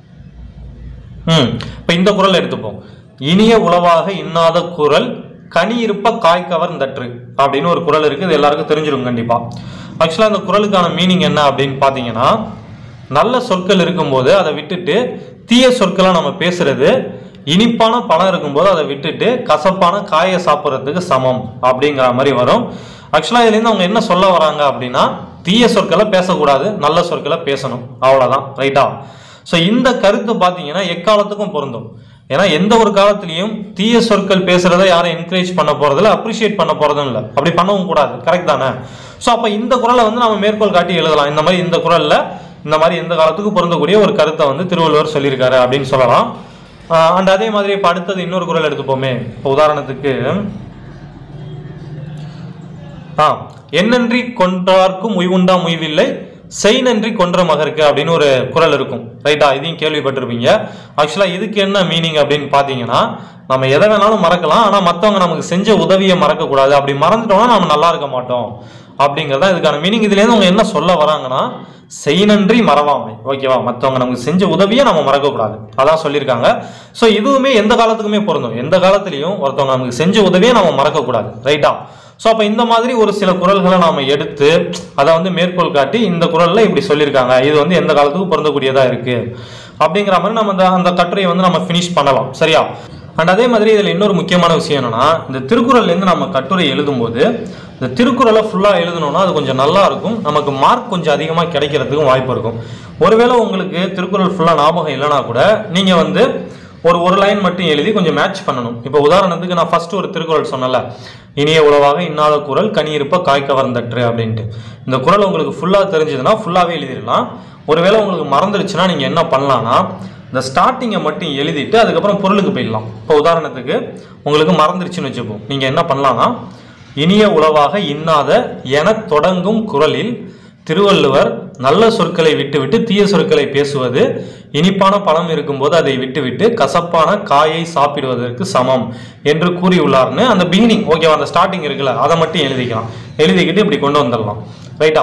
Speaker 1: ம் இப்போ இந்த குறள் எடுத்துப்போம் இனிய உளவாக இன்னாத குறள் கனி இருப்ப காய் கவர்ந்தற்று அப்படின்னு ஒரு குறள் இருக்குது இது எல்லாருக்கும் தெரிஞ்சிடும் கண்டிப்பா ஆக்சுவலாக அந்த குறளுக்கான மீனிங் என்ன அப்படின்னு பார்த்தீங்கன்னா நல்ல சொற்கள் இருக்கும்போது அதை விட்டுட்டு தீய சொற்களை நம்ம பேசுறது இனிப்பான பழம் இருக்கும்போது அதை விட்டுட்டு கசப்பான காயை சாப்பிட்றதுக்கு சமம் அப்படிங்கிற மாதிரி வரும் ஆக்சுவலாக இதுலேருந்து அவங்க என்ன சொல்ல வராங்க அப்படின்னா தீய சொற்களை பேசக்கூடாது நல்ல சொற்களை பேசணும் அவ்வளோதான் ரைட்டா ஸோ இந்த கருத்து பார்த்தீங்கன்னா எக்காலத்துக்கும் பொருந்தும் ஏன்னா எந்த ஒரு காலத்திலையும் தீய சொற்கள் பேசுறத யாரும் என்கரேஜ் பண்ண போறதில்ல அப்ரிஷியேட் பண்ண போறதும் இல்லை அப்படி பண்ணவும் கூடாது கரெக்ட் தானே ஸோ அப்போ இந்த குறளை வந்து நம்ம மேற்கோள் காட்டி எழுதலாம் இந்த மாதிரி இந்த குறள்ல இந்த மாதிரி எந்த காலத்துக்கு பொருந்தக்கூடிய ஒரு கருத்தை வந்து திருவள்ளுவர் சொல்லியிருக்காரு அப்படின்னு சொல்லலாம் அண்ட் அதே மாதிரி இப்போ அடுத்தது இன்னொரு குறள் எடுத்துப்போமே இப்போ உதாரணத்துக்கு ஆ என்னன்றி கொன்றார்க்கும் உய்வுண்டா முய்வில்லை செய் நன்றி கொன்ற மகருக்கு அப்படின்னு ஒரு குறள் இருக்கும் ரைட்டா இதையும் கேள்விப்பட்டிருப்பீங்க ஆக்சுவலாக இதுக்கு என்ன மீனிங் அப்படின்னு பார்த்தீங்கன்னா நம்ம எதை வேணாலும் மறக்கலாம் ஆனால் மற்றவங்க நமக்கு செஞ்ச உதவியை மறக்கக்கூடாது அப்படி மறந்துட்டோம்னா நம்ம நல்லா இருக்க மாட்டோம் அப்படிங்கிறது தான் இதுக்கான மீனிங் இதுலேருந்து அவங்க என்ன சொல்ல வராங்கன்னா செய் நன்றி மறவாமை ஓகேவா மற்றவங்க நமக்கு செஞ்ச உதவியை நம்ம மறக்கக்கூடாது அதான் சொல்லியிருக்காங்க ஸோ இதுவுமே எந்த காலத்துக்குமே பொருந்தும் எந்த காலத்துலையும் ஒருத்தவங்க நமக்கு செஞ்ச உதவியை நம்ம மறக்கக்கூடாது ரைட்டா ஸோ அப்போ இந்த மாதிரி ஒரு சில குறள்களை நாம எடுத்து அதை வந்து மேற்கோள் காட்டி இந்த குறளில் இப்படி சொல்லியிருக்காங்க இது வந்து எந்த காலத்துக்கும் பொருந்தக்கூடியதாக இருக்கு அப்படிங்கிற மாதிரி நம்ம அந்த அந்த கட்டுரையை வந்து நம்ம ஃபினிஷ் பண்ணலாம் சரியா அண்ட் அதே மாதிரி இதில் இன்னொரு முக்கியமான விஷயம் என்னன்னா இந்த திருக்குறள்லேருந்து நம்ம கட்டுரை எழுதும்போது இந்த திருக்குறளை ஃபுல்லாக எழுதணும்னா அது கொஞ்சம் நல்லா இருக்கும் நமக்கு மார்க் கொஞ்சம் அதிகமாக கிடைக்கிறதுக்கும் வாய்ப்பு இருக்கும் ஒருவேளை உங்களுக்கு திருக்குறள் ஃபுல்லாக ஞாபகம் இல்லைனா கூட நீங்கள் வந்து ஒரு ஒரு லைன் மட்டும் எழுதி கொஞ்சம் மேட்ச் பண்ணணும் இப்போ உதாரணத்துக்கு நான் ஃபர்ஸ்ட் ஒரு திருக்குறள் சொன்னல இனிய உளவாக இன்னாத குறள் கனி இருப்ப காய் கவர்ந்தற்று அப்படின்ட்டு இந்த குறள் உங்களுக்கு ஃபுல்லாக தெரிஞ்சதுன்னா ஃபுல்லாகவே எழுதிடலாம் ஒருவேளை உங்களுக்கு மறந்துருச்சுன்னா நீங்கள் என்ன பண்ணலாம்னா இந்த ஸ்டார்டிங்கை மட்டும் எழுதிட்டு அதுக்கப்புறம் பொருளுக்கு போயிடலாம் இப்போ உதாரணத்துக்கு உங்களுக்கு மறந்துருச்சுன்னு வச்சுப்போம் நீங்கள் என்ன பண்ணலாம்னா இனிய உளவாக இன்னாத என தொடங்கும் குறளில் திருவள்ளுவர் நல்ல சொற்களை விட்டுவிட்டு தீய சொற்களை பேசுவது இனிப்பான பழம் இருக்கும்போது அதை விட்டுவிட்டு கசப்பான காயை சாப்பிடுவதற்கு சமம் என்று கூறியுள்ளார்னு அந்த பிகினிங் ஓகேவா அந்த ஸ்டார்டிங் இருக்குல்ல அதை மட்டும் எழுதிக்கலாம் எழுதிக்கிட்டு இப்படி கொண்டு வந்துடலாம் ரைட்டா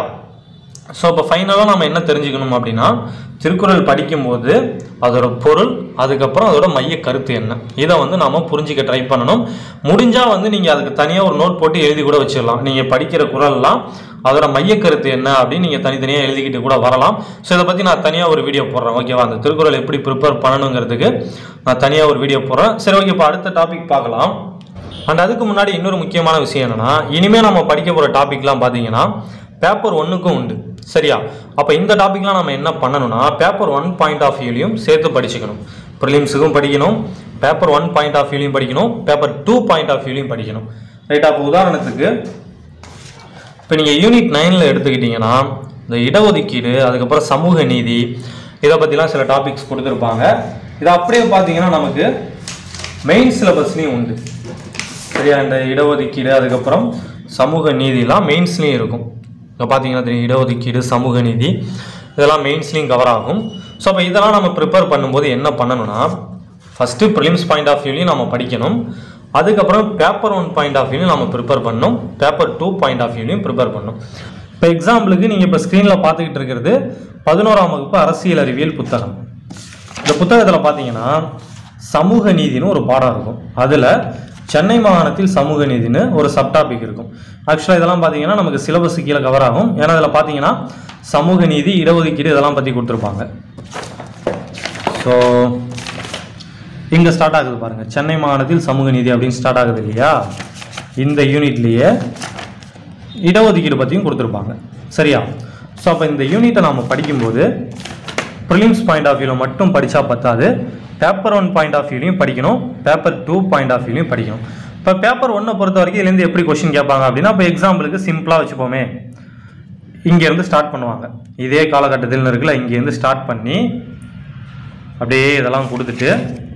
Speaker 1: ஸோ இப்போ ஃபைனலாக நம்ம என்ன தெரிஞ்சுக்கணும் அப்படின்னா திருக்குறள் படிக்கும்போது அதோட பொருள் அதுக்கப்புறம் அதோட மைய கருத்து என்ன இதை வந்து நாம புரிஞ்சிக்க ட்ரை பண்ணணும் முடிஞ்சால் வந்து நீங்கள் அதுக்கு தனியாக ஒரு நோட் போட்டு எழுதி கூட வச்சிடலாம் நீங்கள் படிக்கிற குறள்லாம் அதோட மைய கருத்து என்ன அப்படின்னு நீங்கள் தனித்தனியாக எழுதிக்கிட்டு கூட வரலாம் ஸோ இதை பற்றி நான் தனியாக ஒரு வீடியோ போடுறேன் ஓகேவா அந்த திருக்குறள் எப்படி ப்ரிப்பேர் பண்ணணுங்கிறதுக்கு நான் தனியாக ஒரு வீடியோ போடுறேன் சரி ஓகே இப்போ அடுத்த டாபிக் பார்க்கலாம் அண்ட் அதுக்கு முன்னாடி இன்னொரு முக்கியமான விஷயம் என்னன்னா இனிமே நம்ம படிக்க போகிற டாபிக்லாம் பார்த்தீங்கன்னா பேப்பர் ஒன்றுக்கும் உண்டு சரியா அப்போ இந்த டாபிக்லாம் நம்ம என்ன பண்ணணும்னா பேப்பர் ஒன் பாயிண்ட் ஆஃப் வியூலையும் சேர்த்து படிச்சுக்கணும் ப்ரிலிம்ஸுக்கும் படிக்கணும் பேப்பர் ஒன் பாயிண்ட் ஆஃப் வியூலையும் படிக்கணும் பேப்பர் டூ பாயிண்ட் ஆஃப் வியூலையும் படிக்கணும் ரைட்டா அப்போ உதாரணத்துக்கு இப்போ நீங்கள் யூனிட் நைனில் எடுத்துக்கிட்டிங்கன்னா இந்த இடஒதுக்கீடு அதுக்கப்புறம் சமூக நீதி இதை பற்றிலாம் சில டாபிக்ஸ் கொடுத்துருப்பாங்க இது அப்படியே பார்த்தீங்கன்னா நமக்கு மெயின் சிலபஸ்லேயும் உண்டு சரியா இந்த இடஒதுக்கீடு அதுக்கப்புறம் சமூக நீதிலாம் மெயின்ஸ்லேயும் இருக்கும் இப்போ பார்த்தீங்கன்னா தெரியும் இடஒதுக்கீடு சமூக நீதி இதெல்லாம் மெயின்ஸ்லேயும் கவர் ஆகும் ஸோ அப்போ இதெல்லாம் நம்ம ப்ரிப்பேர் பண்ணும்போது என்ன பண்ணணும்னா ஃபஸ்ட்டு ப்ரிலிம்ஸ் பாயிண்ட் ஆஃப் வியூலையும் நம்ம படிக்கணும் அதுக்கப்புறம் பேப்பர் ஒன் பாயிண்ட் ஆஃப் வியூலையும் நம்ம ப்ரிப்பேர் பண்ணணும் பேப்பர் டூ பாயிண்ட் ஆஃப் வியூலையும் ப்ரிப்பேர் பண்ணணும் இப்போ எக்ஸாம்பிளுக்கு நீங்கள் இப்போ ஸ்க்ரீனில் பார்த்துக்கிட்டு இருக்கிறது பதினோராம் வகுப்பு அரசியல் அறிவியல் புத்தகம் இந்த புத்தகத்தில் பார்த்தீங்கன்னா சமூக நீதினு ஒரு பாடம் இருக்கும் அதில் சென்னை மாகாணத்தில் சமூக நீதினு ஒரு சப்டாபிக் இருக்கும் ஆக்சுவலாக இதெல்லாம் பார்த்தீங்கன்னா நமக்கு சிலபஸ் கீழே கவர் ஆகும் ஏன்னா இதில் பார்த்தீங்கன்னா சமூக நீதி இடஒதுக்கீடு இதெல்லாம் பற்றி கொடுத்துருப்பாங்க ஸோ இங்கே ஸ்டார்ட் ஆகுது பாருங்கள் சென்னை மாகாணத்தில் சமூக நீதி அப்படின்னு ஸ்டார்ட் ஆகுது இல்லையா இந்த யூனிட்லேயே இடஒதுக்கீடு பற்றியும் கொடுத்துருப்பாங்க சரியா ஸோ அப்போ இந்த யூனிட்டை நாம் படிக்கும்போது ப்ரிலிம்ஸ் பாயிண்ட் ஆஃப் வியூவில் மட்டும் படித்தா பத்தாது பேப்பர் ஒன் பாயிண்ட் ஆஃப் வியூலையும் படிக்கணும் பேப்பர் டூ பாயிண்ட் ஆஃப் வியூலையும் படிக்கணும் இப்போ பேப்பர் ஒன்னை பொறுத்த வரைக்கும் இதுலேருந்து எப்படி கொஸ்டின் கேட்பாங்க அப்படின்னா இப்போ எக்ஸாம்பிளுக்கு சிம்பிளாக வச்சுப்போமே இங்கேருந்து ஸ்டார்ட் பண்ணுவாங்க இதே காலகட்டத்தில் இருக்குல்ல இங்கேருந்து ஸ்டார்ட் பண்ணி அப்படியே இதெல்லாம் கொடுத்துட்டு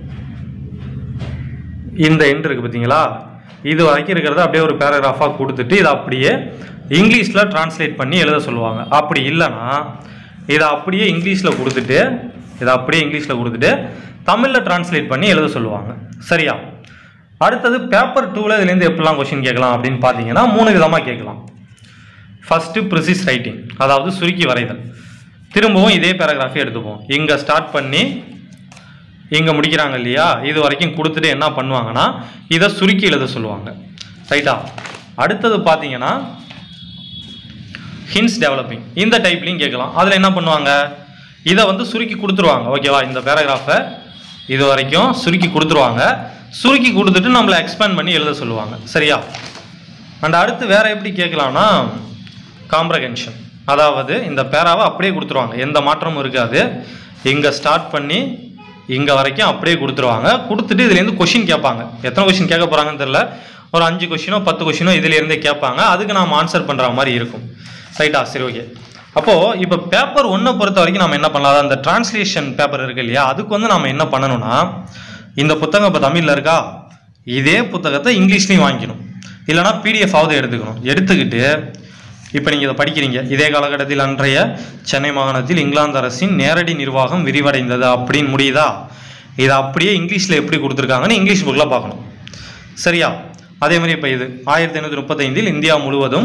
Speaker 1: இந்த எண்ட் இருக்குது பார்த்தீங்களா இது வரைக்கும் இருக்கிறத அப்படியே ஒரு பேராகிராஃபாக கொடுத்துட்டு இதை அப்படியே இங்கிலீஷில் ட்ரான்ஸ்லேட் பண்ணி எழுத சொல்லுவாங்க அப்படி இல்லைன்னா இதை அப்படியே இங்கிலீஷில் கொடுத்துட்டு இதை அப்படியே இங்கிலீஷில் கொடுத்துட்டு தமிழில் ட்ரான்ஸ்லேட் பண்ணி எழுத சொல்லுவாங்க சரியா அடுத்தது பேப்பர் டூவில் இதுலேருந்து எப்படிலாம் கொஷின் கேட்கலாம் அப்படின்னு பார்த்தீங்கன்னா மூணு விதமாக கேட்கலாம் ஃபஸ்ட்டு ப்ரிசிஸ் ரைட்டிங் அதாவது சுருக்கி வரைதல் திரும்பவும் இதே பேராகிராஃபே எடுத்துப்போம் இங்கே ஸ்டார்ட் பண்ணி இங்கே முடிக்கிறாங்க இல்லையா இது வரைக்கும் கொடுத்துட்டு என்ன பண்ணுவாங்கன்னா இதை சுருக்கி எழுத சொல்லுவாங்க ரைட்டா அடுத்தது பார்த்தீங்கன்னா ஹின்ஸ் டெவலப்பிங் இந்த டைப்லையும் கேட்கலாம் அதில் என்ன பண்ணுவாங்க இதை வந்து சுருக்கி கொடுத்துருவாங்க ஓகேவா இந்த பேராகிராஃபை இது வரைக்கும் சுருக்கி கொடுத்துருவாங்க சுருக்கி கொடுத்துட்டு நம்மளை எக்ஸ்பேண்ட் பண்ணி எழுத சொல்லுவாங்க சரியா அண்ட் அடுத்து வேற எப்படி கேட்கலாம்னா காம்ப்ரஹென்ஷன் அதாவது இந்த பேராவை அப்படியே கொடுத்துருவாங்க எந்த மாற்றமும் இருக்காது இங்கே ஸ்டார்ட் பண்ணி இங்கே வரைக்கும் அப்படியே கொடுத்துருவாங்க கொடுத்துட்டு இதுலேருந்து கொஷின் கேட்பாங்க எத்தனை கொஷின் கேட்க போகிறாங்கன்னு தெரில ஒரு அஞ்சு கொஷினோ பத்து கொஷினோ இதுலேருந்தே கேட்பாங்க அதுக்கு நாம் ஆன்சர் பண்ணுற மாதிரி இருக்கும் ரைட்டா சரி ஓகே அப்போது இப்போ பேப்பர் ஒன்றை பொறுத்த வரைக்கும் நம்ம என்ன பண்ணலாம் அதாவது அந்த டிரான்ஸ்லேஷன் பேப்பர் இருக்கு இல்லையா அதுக்கு வந்து நம்ம என்ன பண்ணணும்னா இந்த புத்தகம் இப்போ தமிழில் இருக்கா இதே புத்தகத்தை இங்கிலீஷ்லேயும் வாங்கிக்கணும் இல்லைனா பிடிஎஃப் ஆவது எடுத்துக்கணும் எடுத்துக்கிட்டு இப்போ நீங்கள் இதை படிக்கிறீங்க இதே காலகட்டத்தில் அன்றைய சென்னை மாகாணத்தில் இங்கிலாந்து அரசின் நேரடி நிர்வாகம் விரிவடைந்தது அப்படின்னு முடியுதா இதை அப்படியே இங்கிலீஷில் எப்படி கொடுத்துருக்காங்கன்னு இங்கிலீஷ் புக்கில் பார்க்கணும் சரியா அதே மாதிரி இப்போ இது ஆயிரத்தி ஐநூற்றி முப்பத்தைந்தில் இந்தியா முழுவதும்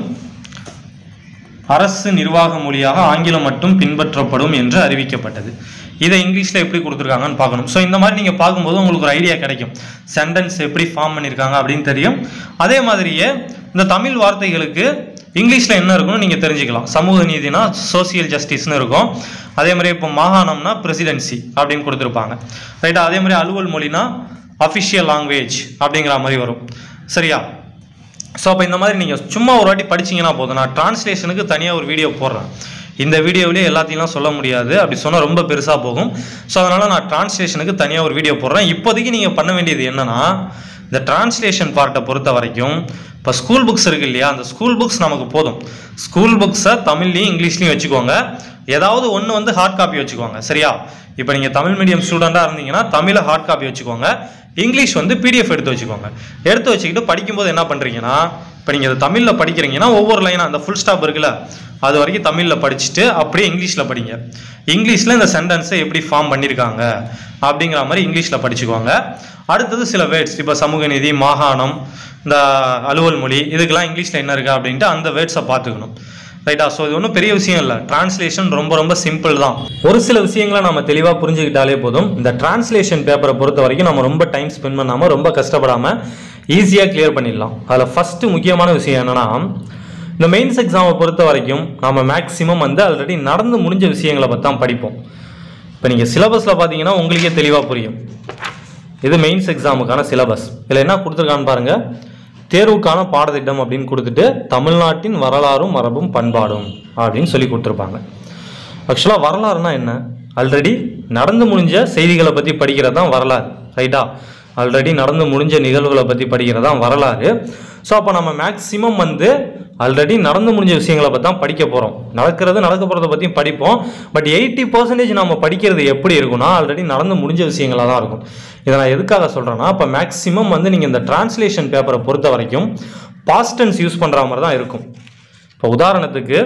Speaker 1: அரசு நிர்வாக மொழியாக ஆங்கிலம் மட்டும் பின்பற்றப்படும் என்று அறிவிக்கப்பட்டது இதை இங்கிலீஷில் எப்படி கொடுத்துருக்காங்கன்னு பார்க்கணும் ஸோ இந்த மாதிரி நீங்கள் பார்க்கும்போது உங்களுக்கு ஒரு ஐடியா கிடைக்கும் சென்டென்ஸ் எப்படி ஃபார்ம் பண்ணியிருக்காங்க அப்படின்னு தெரியும் அதே மாதிரியே இந்த தமிழ் வார்த்தைகளுக்கு இங்கிலீஷில் என்ன இருக்குன்னு நீங்கள் தெரிஞ்சுக்கலாம் சமூக நீதினா சோசியல் ஜஸ்டிஸ்னு இருக்கும் அதே மாதிரி இப்போ மாகாணம்னா பிரசிடென்சி அப்படின்னு கொடுத்துருப்பாங்க ரைட்டா அதே மாதிரி அலுவல் மொழினா அஃபிஷியல் லாங்குவேஜ் அப்படிங்கிற மாதிரி வரும் சரியா ஸோ அப்போ இந்த மாதிரி நீங்கள் சும்மா ஒரு வாட்டி படிச்சீங்கன்னா போதும் நான் டிரான்ஸ்லேஷனுக்கு தனியாக ஒரு வீடியோ போடுறேன் இந்த வீடியோவிலேயே எல்லாத்தையும் சொல்ல முடியாது அப்படி சொன்னால் ரொம்ப பெருசாக போகும் ஸோ அதனால் நான் டிரான்ஸ்லேஷனுக்கு தனியாக ஒரு வீடியோ போடுறேன் இப்போதைக்கு நீங்கள் பண்ண வேண்டியது என்னன்னா இந்த டிரான்ஸ்லேஷன் பார்ட்டை பொறுத்த வரைக்கும் இப்போ ஸ்கூல் புக்ஸ் இருக்கு இல்லையா அந்த ஸ்கூல் புக்ஸ் நமக்கு போதும் ஸ்கூல் புக்ஸை தமிழ்லையும் இங்கிலீஷ்லையும் வச்சுக்கோங்க ஏதாவது ஒன்று வந்து ஹார்ட் காப்பி வச்சுக்கோங்க சரியா இப்போ நீங்கள் தமிழ் மீடியம் ஸ்டூடெண்ட்டாக இருந்தீங்கன்னா தமிழை ஹார்ட் காப்பி வச்சுக்கோங்க இங்கிலீஷ் வந்து பிடிஎஃப் எடுத்து வச்சுக்கோங்க எடுத்து வச்சுக்கிட்டு படிக்கும்போது என்ன பண்ணுறீங்கன்னா இப்போ நீங்கள் இதை தமிழில் படிக்கிறீங்கன்னா ஒவ்வொரு லைனாக அந்த ஃபுல் ஸ்டாப் இருக்குல்ல அது வரைக்கும் தமிழில் படிச்சுட்டு அப்படியே இங்கிலீஷில் படிங்க இங்கிலீஷில் இந்த சென்டென்ஸை எப்படி ஃபார்ம் பண்ணியிருக்காங்க அப்படிங்கிற மாதிரி இங்கிலீஷில் படிச்சுக்கோங்க அடுத்தது சில வேர்ட்ஸ் இப்போ சமூக நீதி மாகாணம் இந்த அலுவல் மொழி இதுக்கெல்லாம் இங்கிலீஷில் என்ன இருக்குது அப்படின்ட்டு அந்த வேர்ட்ஸை பார்த்துக்கணும் ரைட்டா ஸோ இது ஒன்றும் பெரிய விஷயம் இல்லை டிரான்ஸ்லேஷன் ரொம்ப ரொம்ப சிம்பிள் தான் ஒரு சில விஷயங்களை நம்ம தெளிவாக புரிஞ்சுக்கிட்டாலே போதும் இந்த டிரான்ஸ்லேஷன் பேப்பரை பொறுத்த வரைக்கும் நம்ம ரொம்ப டைம் ஸ்பெண்ட் பண்ணாமல் ரொம்ப கஷ்டப்படாமல் ஈஸியாக கிளியர் பண்ணிடலாம் அதில் ஃபஸ்ட்டு முக்கியமான விஷயம் என்னென்னா இந்த மெயின்ஸ் எக்ஸாமை பொறுத்த வரைக்கும் நம்ம மேக்ஸிமம் வந்து ஆல்ரெடி நடந்து முடிஞ்ச விஷயங்களை பற்றி தான் படிப்போம் இப்போ நீங்கள் சிலபஸில் பார்த்தீங்கன்னா உங்களுக்கே தெளிவாக புரியும் இது மெயின்ஸ் எக்ஸாமுக்கான சிலபஸ் இதில் என்ன கொடுத்துருக்கான்னு பாருங்கள் தேர்வுக்கான பாடத்திட்டம் அப்படின்னு கொடுத்துட்டு தமிழ்நாட்டின் வரலாறும் மரபும் பண்பாடும் அப்படின்னு சொல்லி கொடுத்துருப்பாங்க ஆக்சுவலாக வரலாறுனா என்ன ஆல்ரெடி நடந்து முடிஞ்ச செய்திகளை பற்றி படிக்கிறது தான் வரலாறு ரைட்டா ஆல்ரெடி நடந்து முடிஞ்ச நிகழ்வுகளை பற்றி படிக்கிறது தான் வரலாறு ஸோ அப்போ நம்ம மேக்ஸிமம் வந்து ஆல்ரெடி நடந்து முடிஞ்ச விஷயங்களை பற்றி தான் படிக்க போகிறோம் நடக்கிறது நடக்க போகிறத பற்றியும் படிப்போம் பட் எயிட்டி பர்சன்டேஜ் நம்ம படிக்கிறது எப்படி இருக்கும்னா ஆல்ரெடி நடந்து முடிஞ்ச விஷயங்களாக தான் இருக்கும் இதை நான் எதுக்காக சொல்கிறேன்னா இப்போ மேக்ஸிமம் வந்து நீங்கள் இந்த டிரான்ஸ்லேஷன் பேப்பரை பொறுத்த வரைக்கும் பாஸ்டன்ஸ் யூஸ் பண்ணுற மாதிரி தான் இருக்கும் இப்போ உதாரணத்துக்கு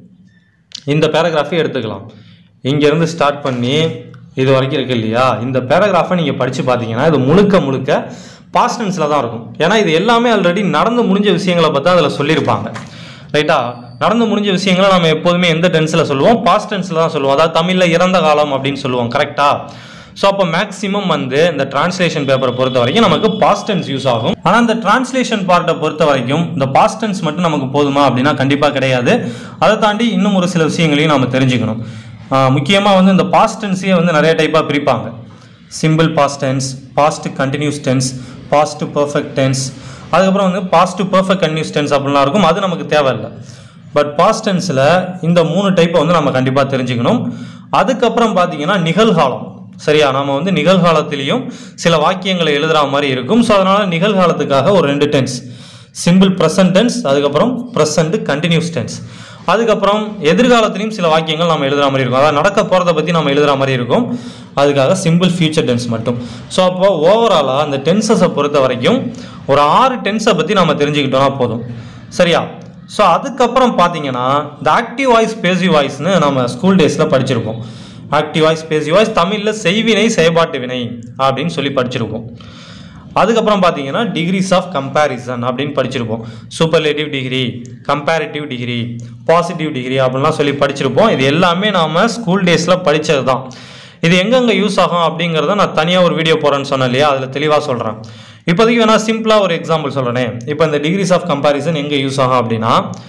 Speaker 1: இந்த பேராகிராஃபே எடுத்துக்கலாம் இங்கேருந்து ஸ்டார்ட் பண்ணி இது வரைக்கும் இருக்கு இல்லையா இந்த பேராகிராஃபை நீங்கள் படித்து பார்த்தீங்கன்னா இது முழுக்க முழுக்க பாஸ்ட் டென்ஸில் தான் இருக்கும் ஏன்னா இது எல்லாமே ஆல்ரெடி நடந்து முடிஞ்ச விஷயங்களை பற்றி அதில் சொல்லியிருப்பாங்க ரைட்டா நடந்து முடிஞ்ச விஷயங்களை நம்ம எப்போதுமே எந்த டென்ஸில் சொல்லுவோம் பாஸ்ட் டென்ஸில் தான் சொல்லுவோம் அதாவது தமிழில் இறந்த காலம் அப்படின்னு சொல்லுவோம் கரெக்டா ஸோ அப்போ மேக்ஸிமம் வந்து இந்த டிரான்ஸ்லேஷன் பேப்பரை பொறுத்த வரைக்கும் நமக்கு பாஸ்ட் டென்ஸ் யூஸ் ஆகும் ஆனால் இந்த டிரான்ஸ்லேஷன் பார்ட்டை பொறுத்த வரைக்கும் இந்த பாஸ்ட் டென்ஸ் மட்டும் நமக்கு போதுமா அப்படின்னா கண்டிப்பாக கிடையாது அதை தாண்டி இன்னும் ஒரு சில விஷயங்களையும் நம்ம தெரிஞ்சுக்கணும் முக்கியமாக வந்து இந்த பாஸ்ட் டென்ஸையே வந்து நிறைய டைப்பாக பிரிப்பாங்க simple past tense past continuous tense past perfect tense அதுக்கப்புறம் வந்து பாஸ்ட் பர்ஃபெக்ட் கண்டினியூஸ் டென்ஸ் அப்படிலாம் இருக்கும் அது நமக்கு தேவையில்லை பட் பாஸ்ட் டென்ஸில் இந்த மூணு டைப்பை வந்து நம்ம கண்டிப்பாக தெரிஞ்சுக்கணும் அதுக்கப்புறம் பார்த்தீங்கன்னா நிகழ்காலம் சரியா நாம வந்து நிகழ்காலத்திலையும் சில வாக்கியங்களை எழுதுகிற மாதிரி இருக்கும் ஸோ அதனால் நிகழ்காலத்துக்காக ஒரு ரெண்டு டென்ஸ் சிம்பிள் ப்ரெசன்ட் டென்ஸ் அதுக்கப்புறம் ப்ரெசன்ட் கண்டினியூஸ் டென்ஸ் அதுக்கப்புறம் எதிர்காலத்திலையும் சில வாக்கியங்கள் நம்ம எழுதுகிற மாதிரி இருக்கும் அதாவது நடக்க போகிறத பற்றி நம்ம எழுதுகிற மாதிரி இருக்கும் அதுக்காக சிம்பிள் ஃபியூச்சர் டென்ஸ் மட்டும் ஸோ அப்போ ஓவராலாக அந்த டென்சஸை பொறுத்த வரைக்கும் ஒரு ஆறு டென்ஸை பற்றி நம்ம தெரிஞ்சுக்கிட்டோம்னா போதும் சரியா ஸோ அதுக்கப்புறம் பார்த்தீங்கன்னா இந்த ஆக்டிவ் வாய்ஸ் பேசிவ் வாய்ஸ்னு நம்ம ஸ்கூல் டேஸில் படிச்சிருப்போம் ஆக்டிவ் வாய்ஸ் பேசிவ் வாய்ஸ் தமிழில் செய்வினை செயல்பாட்டு வினை அப்படின்னு சொல்லி படிச்சிருப்போம் அதுக்கப்புறம் பார்த்தீங்கன்னா டிகிரிஸ் ஆஃப் கம்பேரிசன் அப்படின்னு படிச்சிருப்போம் superlative degree comparative degree positive degree அப்படின்லாம் சொல்லி படிச்சிருப்போம் இது எல்லாமே நாம் ஸ்கூல் டேஸில் படித்தது தான் இது எங்கெங்கே யூஸ் ஆகும் அப்படிங்கிறத நான் தனியாக ஒரு வீடியோ போகிறேன்னு சொன்னேன் இல்லையா அதில் தெளிவாக சொல்கிறேன் இப்போதைக்கு வேணா சிம்பிளாக ஒரு எக்ஸாம்பிள் சொல்கிறேனே இப்போ இந்த டிகிரிஸ் ஆஃப் கம்பேரிசன் எங்கே யூஸ் ஆகும் அப்படின்னா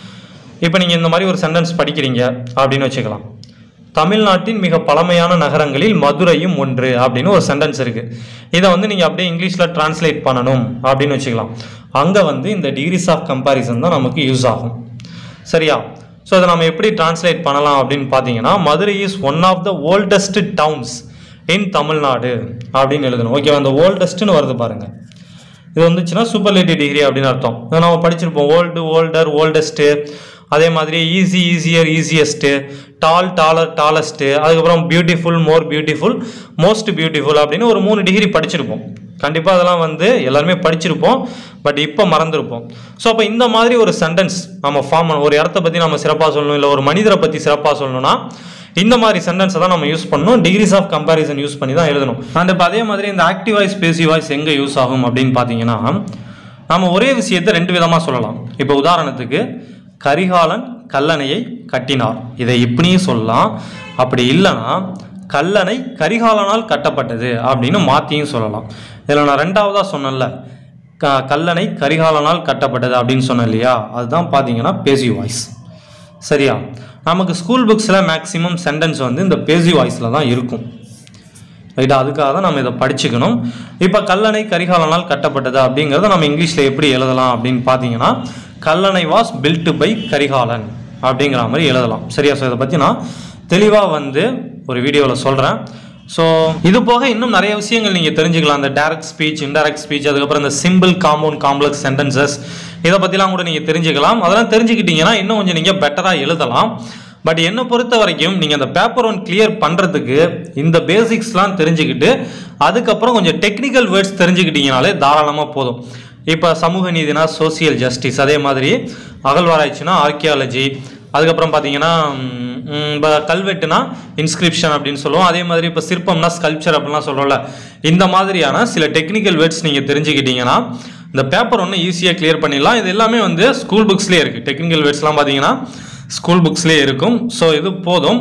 Speaker 1: இப்போ நீங்கள் இந்த மாதிரி ஒரு சென்டென்ஸ் படிக்கிறீங்க அப்படின்னு வச்சுக்கலாம் தமிழ்நாட்டின் மிக பழமையான நகரங்களில் மதுரையும் ஒன்று அப்படின்னு ஒரு சென்டென்ஸ் இருக்குது இதை வந்து நீங்கள் அப்படியே இங்கிலீஷில் டிரான்ஸ்லேட் பண்ணணும் அப்படின்னு வச்சுக்கலாம் அங்கே வந்து இந்த டிகிரிஸ் ஆஃப் கம்பேரிசன் தான் நமக்கு யூஸ் ஆகும் சரியா ஸோ இதை நம்ம எப்படி டிரான்ஸ்லேட் பண்ணலாம் அப்படின்னு பார்த்தீங்கன்னா Madurai is one of the oldest towns in Tamil Nadu அப்படின்னு எழுதணும் ஓகேவா அந்த ஓல்டஸ்ட்னு வருது பாருங்கள் இது வந்துச்சுன்னா சூப்பர்லேட்டிவ் டிகிரி அப்படின்னு அர்த்தம் இதை நம்ம படிச்சிருப்போம் ஓல்டு ஓல்டர் ஓல்டஸ்ட்டு அதே மாதிரி easy easier easiest tall taller tallest அதுக்கப்புறம் beautiful more beautiful most beautiful அப்படின்னு ஒரு மூணு டிகிரி படிச்சிருப்போம் கண்டிப்பாக அதெல்லாம் வந்து எல்லாருமே படிச்சிருப்போம் பட் இப்போ மறந்துருப்போம் ஸோ அப்போ இந்த மாதிரி ஒரு சென்டென்ஸ் நம்ம ஃபார்ம் ஒரு இடத்த பற்றி நம்ம சிறப்பாக சொல்லணும் இல்லை ஒரு மனிதரை பற்றி சிறப்பாக சொல்லணும்னா இந்த மாதிரி சென்டென்ஸை தான் நம்ம யூஸ் பண்ணணும் டிகிரிஸ் ஆஃப் கம்பேரிசன் யூஸ் பண்ணி தான் எழுதணும் அண்ட் இப்போ அதே மாதிரி இந்த ஆக்டிவ் வாய்ஸ் பேசிவ் வாய்ஸ் எங்கே யூஸ் ஆகும் அப்படின்னு பார்த்தீங்கன்னா நம்ம ஒரே விஷயத்தை ரெண்டு விதமாக சொல்லலாம் இப்போ உதாரணத்துக்கு கரிகாலன் கல்லணையை கட்டினார் இதை இப்படியும் சொல்லலாம் அப்படி இல்லைன்னா கல்லணை கரிகாலனால் கட்டப்பட்டது அப்படின்னு மாற்றியும் சொல்லலாம் இதில் நான் ரெண்டாவதாக சொன்னேன்ல க கல்லணை கரிகாலனால் கட்டப்பட்டது அப்படின்னு சொன்னேன் இல்லையா அதுதான் பார்த்தீங்கன்னா பேசி வாய்ஸ் சரியா நமக்கு ஸ்கூல் புக்ஸில் மேக்ஸிமம் சென்டென்ஸ் வந்து இந்த பேசி வாய்ஸில் தான் இருக்கும் ரைட்டா அதுக்காக தான் நம்ம இதை படிச்சுக்கணும் இப்போ கல்லணை கரிகாலனால் கட்டப்பட்டது அப்படிங்கிறத நம்ம இங்கிலீஷில் எப்படி எழுதலாம் அப்படின்னு பார்த்தீங்கன்னா Kallanai was built by Karikalan அப்படிங்கிற மாதிரி எழுதலாம் சரியா ஸோ இதை பற்றி நான் தெளிவாக வந்து ஒரு வீடியோவில் சொல்கிறேன் ஸோ இது போக இன்னும் நிறைய விஷயங்கள் நீங்கள் தெரிஞ்சுக்கலாம் அந்த டைரக்ட் ஸ்பீச் இன்டைரக்ட் ஸ்பீச் அதுக்கப்புறம் இந்த சிம்பிள் காம்பவுண்ட் காம்ப்ளெக்ஸ் சென்டென்சஸ் இதை பற்றிலாம் கூட நீங்கள் தெரிஞ்சுக்கலாம் அதெல்லாம் தெரிஞ்சுக்கிட்டீங்கன்னா இன்னும் கொஞ்சம் நீங்கள் பெட்டராக எழுதலாம் பட் என்னை பொறுத்த வரைக்கும் நீங்கள் அந்த பேப்பர் ஒன் கிளியர் பண்ணுறதுக்கு இந்த பேசிக்ஸ்லாம் தெரிஞ்சுக்கிட்டு அதுக்கப்புறம் கொஞ்சம் டெக்னிக்கல் வேர்ட்ஸ் தெரிஞ்சுக்கிட்டீங்கனாலே தாராளமாக போதும் இப்போ சமூக நீதினா சோசியல் ஜஸ்டிஸ் அதே மாதிரி அகழ்வாராய்ச்சினா ஆர்கியாலஜி அதுக்கப்புறம் பார்த்தீங்கன்னா இப்போ கல்வெட்டுனா இன்ஸ்கிரிப்ஷன் அப்படின்னு சொல்லுவோம் அதே மாதிரி இப்போ சிற்பம்னா ஸ்கல்ப்சர் அப்படிலாம் சொல்கிறோம்ல இந்த மாதிரியான சில டெக்னிக்கல் வேர்ட்ஸ் நீங்கள் தெரிஞ்சுக்கிட்டீங்கன்னா இந்த பேப்பர் ஒன்று ஈஸியாக கிளியர் பண்ணிடலாம் இது எல்லாமே வந்து ஸ்கூல் புக்ஸ்லேயே இருக்குது டெக்னிக்கல் வேர்ட்ஸ்லாம் பார்த்தீங்கன்னா ஸ்கூல் புக்ஸ்லேயே இருக்கும் ஸோ இது போதும்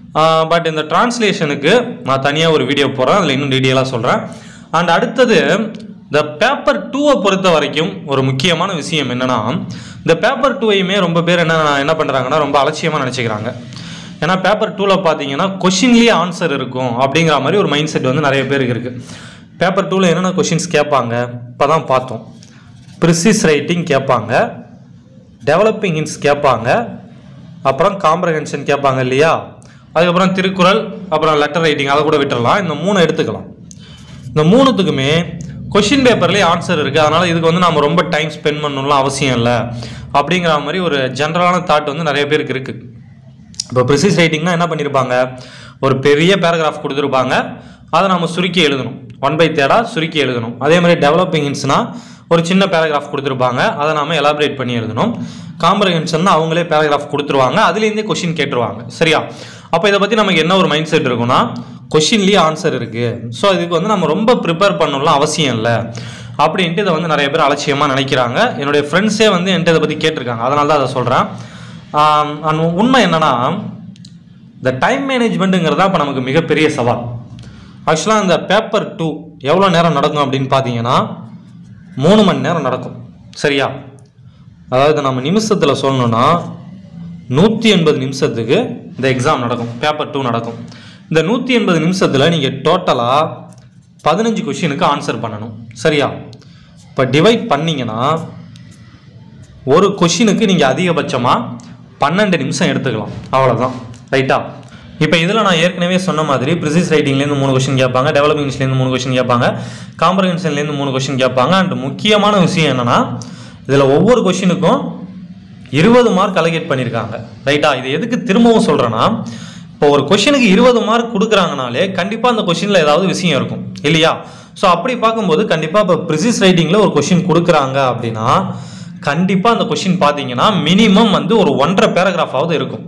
Speaker 1: பட் இந்த டிரான்ஸ்லேஷனுக்கு நான் தனியாக ஒரு வீடியோ போடுறேன் அதில் இன்னும் டீட்டெயிலாக சொல்கிறேன் அண்ட் அடுத்தது இந்த பேப்பர் டூவை பொறுத்த வரைக்கும் ஒரு முக்கியமான விஷயம் என்னன்னா இந்த பேப்பர் டூவையுமே ரொம்ப பேர் என்ன என்ன பண்ணுறாங்கன்னா ரொம்ப அலட்சியமாக நினச்சிக்கிறாங்க ஏன்னா பேப்பர் டூவில் பார்த்தீங்கன்னா கொஷின்லேயே ஆன்சர் இருக்கும் அப்படிங்கிற மாதிரி ஒரு மைண்ட் செட் வந்து நிறைய பேருக்கு இருக்குது பேப்பர் டூவில் என்னென்ன கொஷின்ஸ் கேட்பாங்க இப்போ தான் பார்த்தோம் ப்ரிசிஸ் ரைட்டிங் கேட்பாங்க டெவலப்பிங் ஹின்ஸ் கேட்பாங்க அப்புறம் காம்ப்ரஹென்ஷன் கேட்பாங்க இல்லையா அதுக்கப்புறம் திருக்குறள் அப்புறம் லெட்டர் ரைட்டிங் அதை கூட விட்டுறலாம் இந்த மூணு எடுத்துக்கலாம் இந்த மூணுத்துக்குமே கொஷின் பேப்பர்லேயே ஆன்சர் இருக்குது அதனால் இதுக்கு வந்து நம்ம ரொம்ப டைம் ஸ்பெண்ட் பண்ணணும்லாம் அவசியம் இல்லை அப்படிங்கிற மாதிரி ஒரு ஜென்ரலான தாட் வந்து நிறைய பேருக்கு இருக்குது இப்போ ப்ரிசிஸ் ரைட்டிங்னா என்ன பண்ணியிருப்பாங்க ஒரு பெரிய பேராகிராஃப் கொடுத்துருப்பாங்க அதை நம்ம சுருக்கி எழுதணும் ஒன் பை தேர்டாக சுருக்கி எழுதணும் அதே மாதிரி டெவலப்பிங் ஹின்ஸ்னா ஒரு சின்ன பேராகிராஃப் கொடுத்துருப்பாங்க அதை நாம எலாபரேட் பண்ணி எழுதணும் காம்ப்ரஹென்ஷன் அவங்களே பேராகிராஃப் கொடுத்துருவாங்க அதுலேருந்தே கொஷின் கேட்டுருவாங்க சரியா அப்போ இதை பற்றி நமக்கு என்ன ஒரு மைண்ட் செட் இருக்குன்னா கொஷின்லேயே ஆன்சர் இருக்குது ஸோ இதுக்கு வந்து நம்ம ரொம்ப ப்ரிப்பேர் பண்ணணும்லாம் அவசியம் இல்லை அப்படின்ட்டு இதை வந்து நிறைய பேர் அலட்சியமாக நினைக்கிறாங்க என்னுடைய ஃப்ரெண்ட்ஸே வந்து என்கிட்ட இதை பற்றி கேட்டிருக்காங்க அதனால தான் அதை சொல்கிறேன் அண்ட் உண்மை என்னன்னா இந்த டைம் மேனேஜ்மெண்ட்டுங்கிறது தான் இப்போ நமக்கு மிகப்பெரிய சவால் ஆக்சுவலாக இந்த பேப்பர் டூ எவ்வளோ நேரம் நடக்கும் அப்படின்னு பார்த்தீங்கன்னா மூணு மணி நேரம் நடக்கும் சரியா அதாவது நம்ம நிமிஷத்தில் சொல்லணும்னா நூற்றி எண்பது நிமிஷத்துக்கு இந்த எக்ஸாம் நடக்கும் பேப்பர் டூ நடக்கும் இந்த நூற்றி எண்பது நிமிஷத்தில் நீங்கள் டோட்டலாக பதினஞ்சு கொஷினுக்கு ஆன்சர் பண்ணணும் சரியா இப்போ டிவைட் பண்ணீங்கன்னா ஒரு கொஷினுக்கு நீங்கள் அதிகபட்சமாக பன்னெண்டு நிமிஷம் எடுத்துக்கலாம் அவ்வளோதான் ரைட்டா இப்போ இதில் நான் ஏற்கனவே சொன்ன மாதிரி ப்ரிசிஸ் ரைட்டிங்லேருந்து மூணு கொஷின் கேட்பாங்க டெவலப்பிங் இங்கிலீஷ்லேருந்து மூணு கொஷின் கேட்பாங்க காம்ப்ரஹென்ஷன்லேருந்து மூணு கொஷின் கேட்பாங்க அண்ட் முக்கியமான விஷயம் என்னென்னா இதில் ஒவ்வொரு கொஷினுக்கும் இருபது மார்க் அலகேட் பண்ணியிருக்காங்க ரைட்டா இது எதுக்கு திரும்பவும் சொல்கிறேன்னா இப்போ ஒரு கொஷினுக்கு இருபது மார்க் கொடுக்குறாங்கனாலே கண்டிப்பாக அந்த கொஷினில் ஏதாவது விஷயம் இருக்கும் இல்லையா ஸோ அப்படி பார்க்கும்போது கண்டிப்பாக இப்போ ப்ரிசிஸ் ரைட்டிங்கில் ஒரு கொஷின் கொடுக்குறாங்க அப்படின்னா கண்டிப்பாக அந்த கொஷின் பார்த்தீங்கன்னா மினிமம் வந்து ஒரு ஒன்றரை பேராகிராஃபாவது இருக்கும்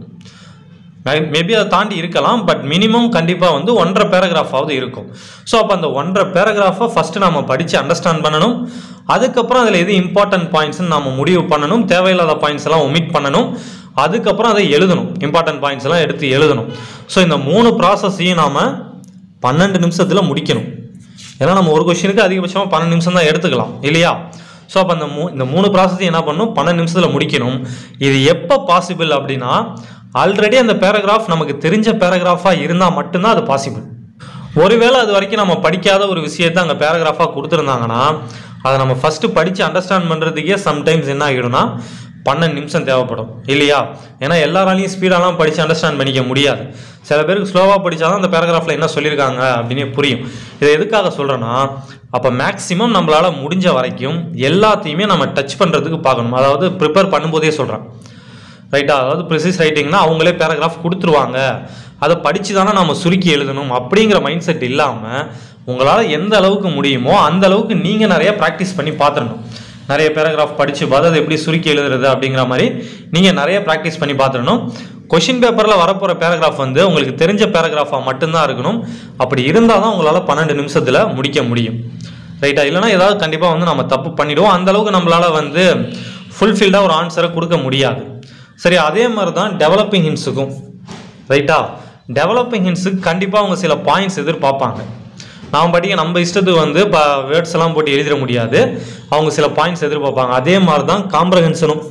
Speaker 1: மேபி அதை தாண்டி இருக்கலாம் பட் மினிமம் கண்டிப்பாக வந்து ஒன்றரை பேராகிராஃபாவது இருக்கும் ஸோ அப்போ அந்த ஒன்றரை பேராகிராஃபை ஃபஸ்ட்டு நம்ம படித்து அண்டர்ஸ்டாண்ட் பண்ணணும் அதுக்கப்புறம் அதில் எது இம்பார்ட்டன்ட் பாயிண்ட்ஸ்னு நம்ம முடிவு பண்ணணும் தேவையில்லாத பாயிண்ட்ஸ் எல்லாம் ஒமிட் பண்ணணும் அதுக்கப்புறம் அதை எழுதணும் இம்பார்ட்டன்ட் பாயிண்ட்ஸ் எல்லாம் எடுத்து எழுதணும் ஸோ இந்த மூணு ப்ராசஸையும் நாம் பன்னெண்டு நிமிஷத்தில் முடிக்கணும் ஏன்னா நம்ம ஒரு கொஷினுக்கு அதிகபட்சமாக பன்னெண்டு நிமிஷம் தான் எடுத்துக்கலாம் இல்லையா ஸோ அப்போ அந்த மூ இந்த மூணு ப்ராசஸையும் என்ன பண்ணணும் பன்னெண்டு நிமிஷத்தில் முடிக்கணும் இது எப்போ பாசிபிள் அப்படின்னா ஆல்ரெடி அந்த பேராகிராஃப் நமக்கு தெரிஞ்ச பேராகிராஃபாக இருந்தால் மட்டும்தான் அது பாசிபிள் ஒருவேளை அது வரைக்கும் நம்ம படிக்காத ஒரு விஷயத்தை அங்கே பேராகிராஃபாக கொடுத்துருந்தாங்கன்னா அதை நம்ம ஃபஸ்ட்டு படித்து அண்டர்ஸ்டாண்ட் பண்ணுறதுக்கே சம்டைம்ஸ் என்ன ஆகிடும்னா பன்னெண்டு நிமிஷம் தேவைப்படும் இல்லையா ஏன்னா எல்லாராலையும் ஸ்பீடாலாம் படித்து அண்டர்ஸ்டாண்ட் பண்ணிக்க முடியாது சில பேருக்கு ஸ்லோவாக படித்தாதான் அந்த பேராகிராஃபில் என்ன சொல்லியிருக்காங்க அப்படின்னே புரியும் இதை எதுக்காக சொல்கிறேன்னா அப்போ மேக்ஸிமம் நம்மளால் முடிஞ்ச வரைக்கும் எல்லாத்தையுமே நம்ம டச் பண்ணுறதுக்கு பார்க்கணும் அதாவது ப்ரிப்பேர் பண்ணும்போதே சொல்கிறேன் ரைட்டா அதாவது ப்ரிசிஸ் ரைட்டிங்னா அவங்களே பேராகிராஃப் கொடுத்துருவாங்க அதை படித்து தானே நம்ம சுருக்கி எழுதணும் அப்படிங்கிற மைண்ட் செட் இல்லாமல் உங்களால் எந்த அளவுக்கு முடியுமோ அந்த அளவுக்கு நீங்கள் நிறைய ப்ராக்டிஸ் பண்ணி பார்த்துடணும் நிறைய பேராகிராஃப் படித்து பார்த்து அதை எப்படி சுருக்கி எழுதுறது அப்படிங்கிற மாதிரி நீங்கள் நிறைய ப்ராக்டிஸ் பண்ணி பார்த்துடணும் கொஷின் பேப்பரில் வரப்போகிற பேராகிராஃப் வந்து உங்களுக்கு தெரிஞ்ச பேராகிராஃபாக மட்டும்தான் இருக்கணும் அப்படி இருந்தால் தான் உங்களால் பன்னெண்டு நிமிஷத்தில் முடிக்க முடியும் ரைட்டா இல்லைனா ஏதாவது கண்டிப்பாக வந்து நம்ம தப்பு பண்ணிடுவோம் அந்த அளவுக்கு நம்மளால் வந்து ஃபுல்ஃபில்டாக ஒரு ஆன்சரை கொடுக்க முடியாது சரி அதே மாதிரி தான் டெவலப்பிங் ஹின்ஸுக்கும் ரைட்டா டெவலப்பிங் ஹின்ஸுக்கு கண்டிப்பாக அவங்க சில பாயிண்ட்ஸ் எதிர்பார்ப்பாங்க நாம் படிக்க நம்ம இஷ்டத்துக்கு வந்து இப்போ வேர்ட்ஸ் எல்லாம் போட்டு எழுதிட முடியாது அவங்க சில பாயிண்ட்ஸ் எதிர்பார்ப்பாங்க அதே மாதிரி தான் காம்ப்ரஹென்ஷனும்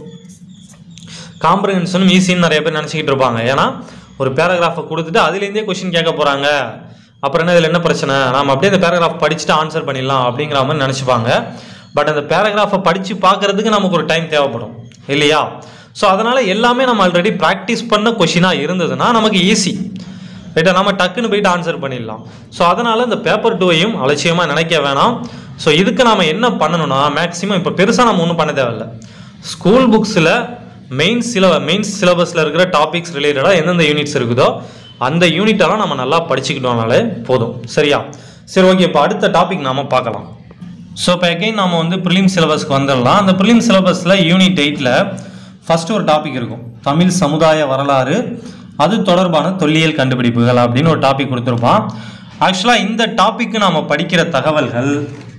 Speaker 1: காம்ப்ரஹென்ஷனும் ஈஸின்னு நிறைய பேர் நினச்சிக்கிட்டு இருப்பாங்க ஏன்னா ஒரு பேராகிராஃபை கொடுத்துட்டு அதுலேருந்தே கொஷின் கேட்க போகிறாங்க அப்புறம் என்ன இதில் என்ன பிரச்சனை நாம் அப்படியே அந்த பேராகிராஃப் படிச்சுட்டு ஆன்சர் பண்ணிடலாம் அப்படிங்கிற மாதிரி நினச்சிப்பாங்க பட் அந்த பேராகிராஃபை படித்து பார்க்கறதுக்கு நமக்கு ஒரு டைம் தேவைப்படும் இல்லையா ஸோ அதனால் எல்லாமே நம்ம ஆல்ரெடி ப்ராக்டிஸ் பண்ண கொஷினாக இருந்ததுன்னா நமக்கு ஈஸி ரைட்டா நம்ம டக்குன்னு போயிட்டு ஆன்சர் பண்ணிடலாம் ஸோ அதனால் இந்த பேப்பர் டூவையும் அலட்சியமாக நினைக்க வேணாம் ஸோ இதுக்கு நாம் என்ன பண்ணணும்னா மேக்ஸிமம் இப்போ பெருசாக நம்ம ஒன்றும் பண்ண தேவையில்ல ஸ்கூல் புக்ஸில் மெயின் சில மெயின் சிலபஸில் இருக்கிற டாபிக்ஸ் ரிலேட்டடாக எந்தெந்த யூனிட்ஸ் இருக்குதோ அந்த யூனிட்டெல்லாம் நம்ம நல்லா படிச்சுக்கிட்டோம்னாலே போதும் சரியா சரி ஓகே இப்போ அடுத்த டாபிக் நாம பார்க்கலாம் ஸோ இப்போ எகைன் நாம வந்து ப்ரிலிம் சிலபஸ்க்கு வந்துடலாம் அந்த ப்ரிலிம் சிலபஸில் யூனிட் எயிட்டில் ஃபஸ்ட்டு ஒரு டாபிக் இருக்கும் தமிழ் சமுதாய வரலாறு அது தொடர்பான தொல்லியல் கண்டுபிடிப்புகள் அப்படின்னு ஒரு டாபிக் கொடுத்துருப்பான் ஆக்சுவலாக இந்த டாபிக்கு நாம் படிக்கிற தகவல்கள்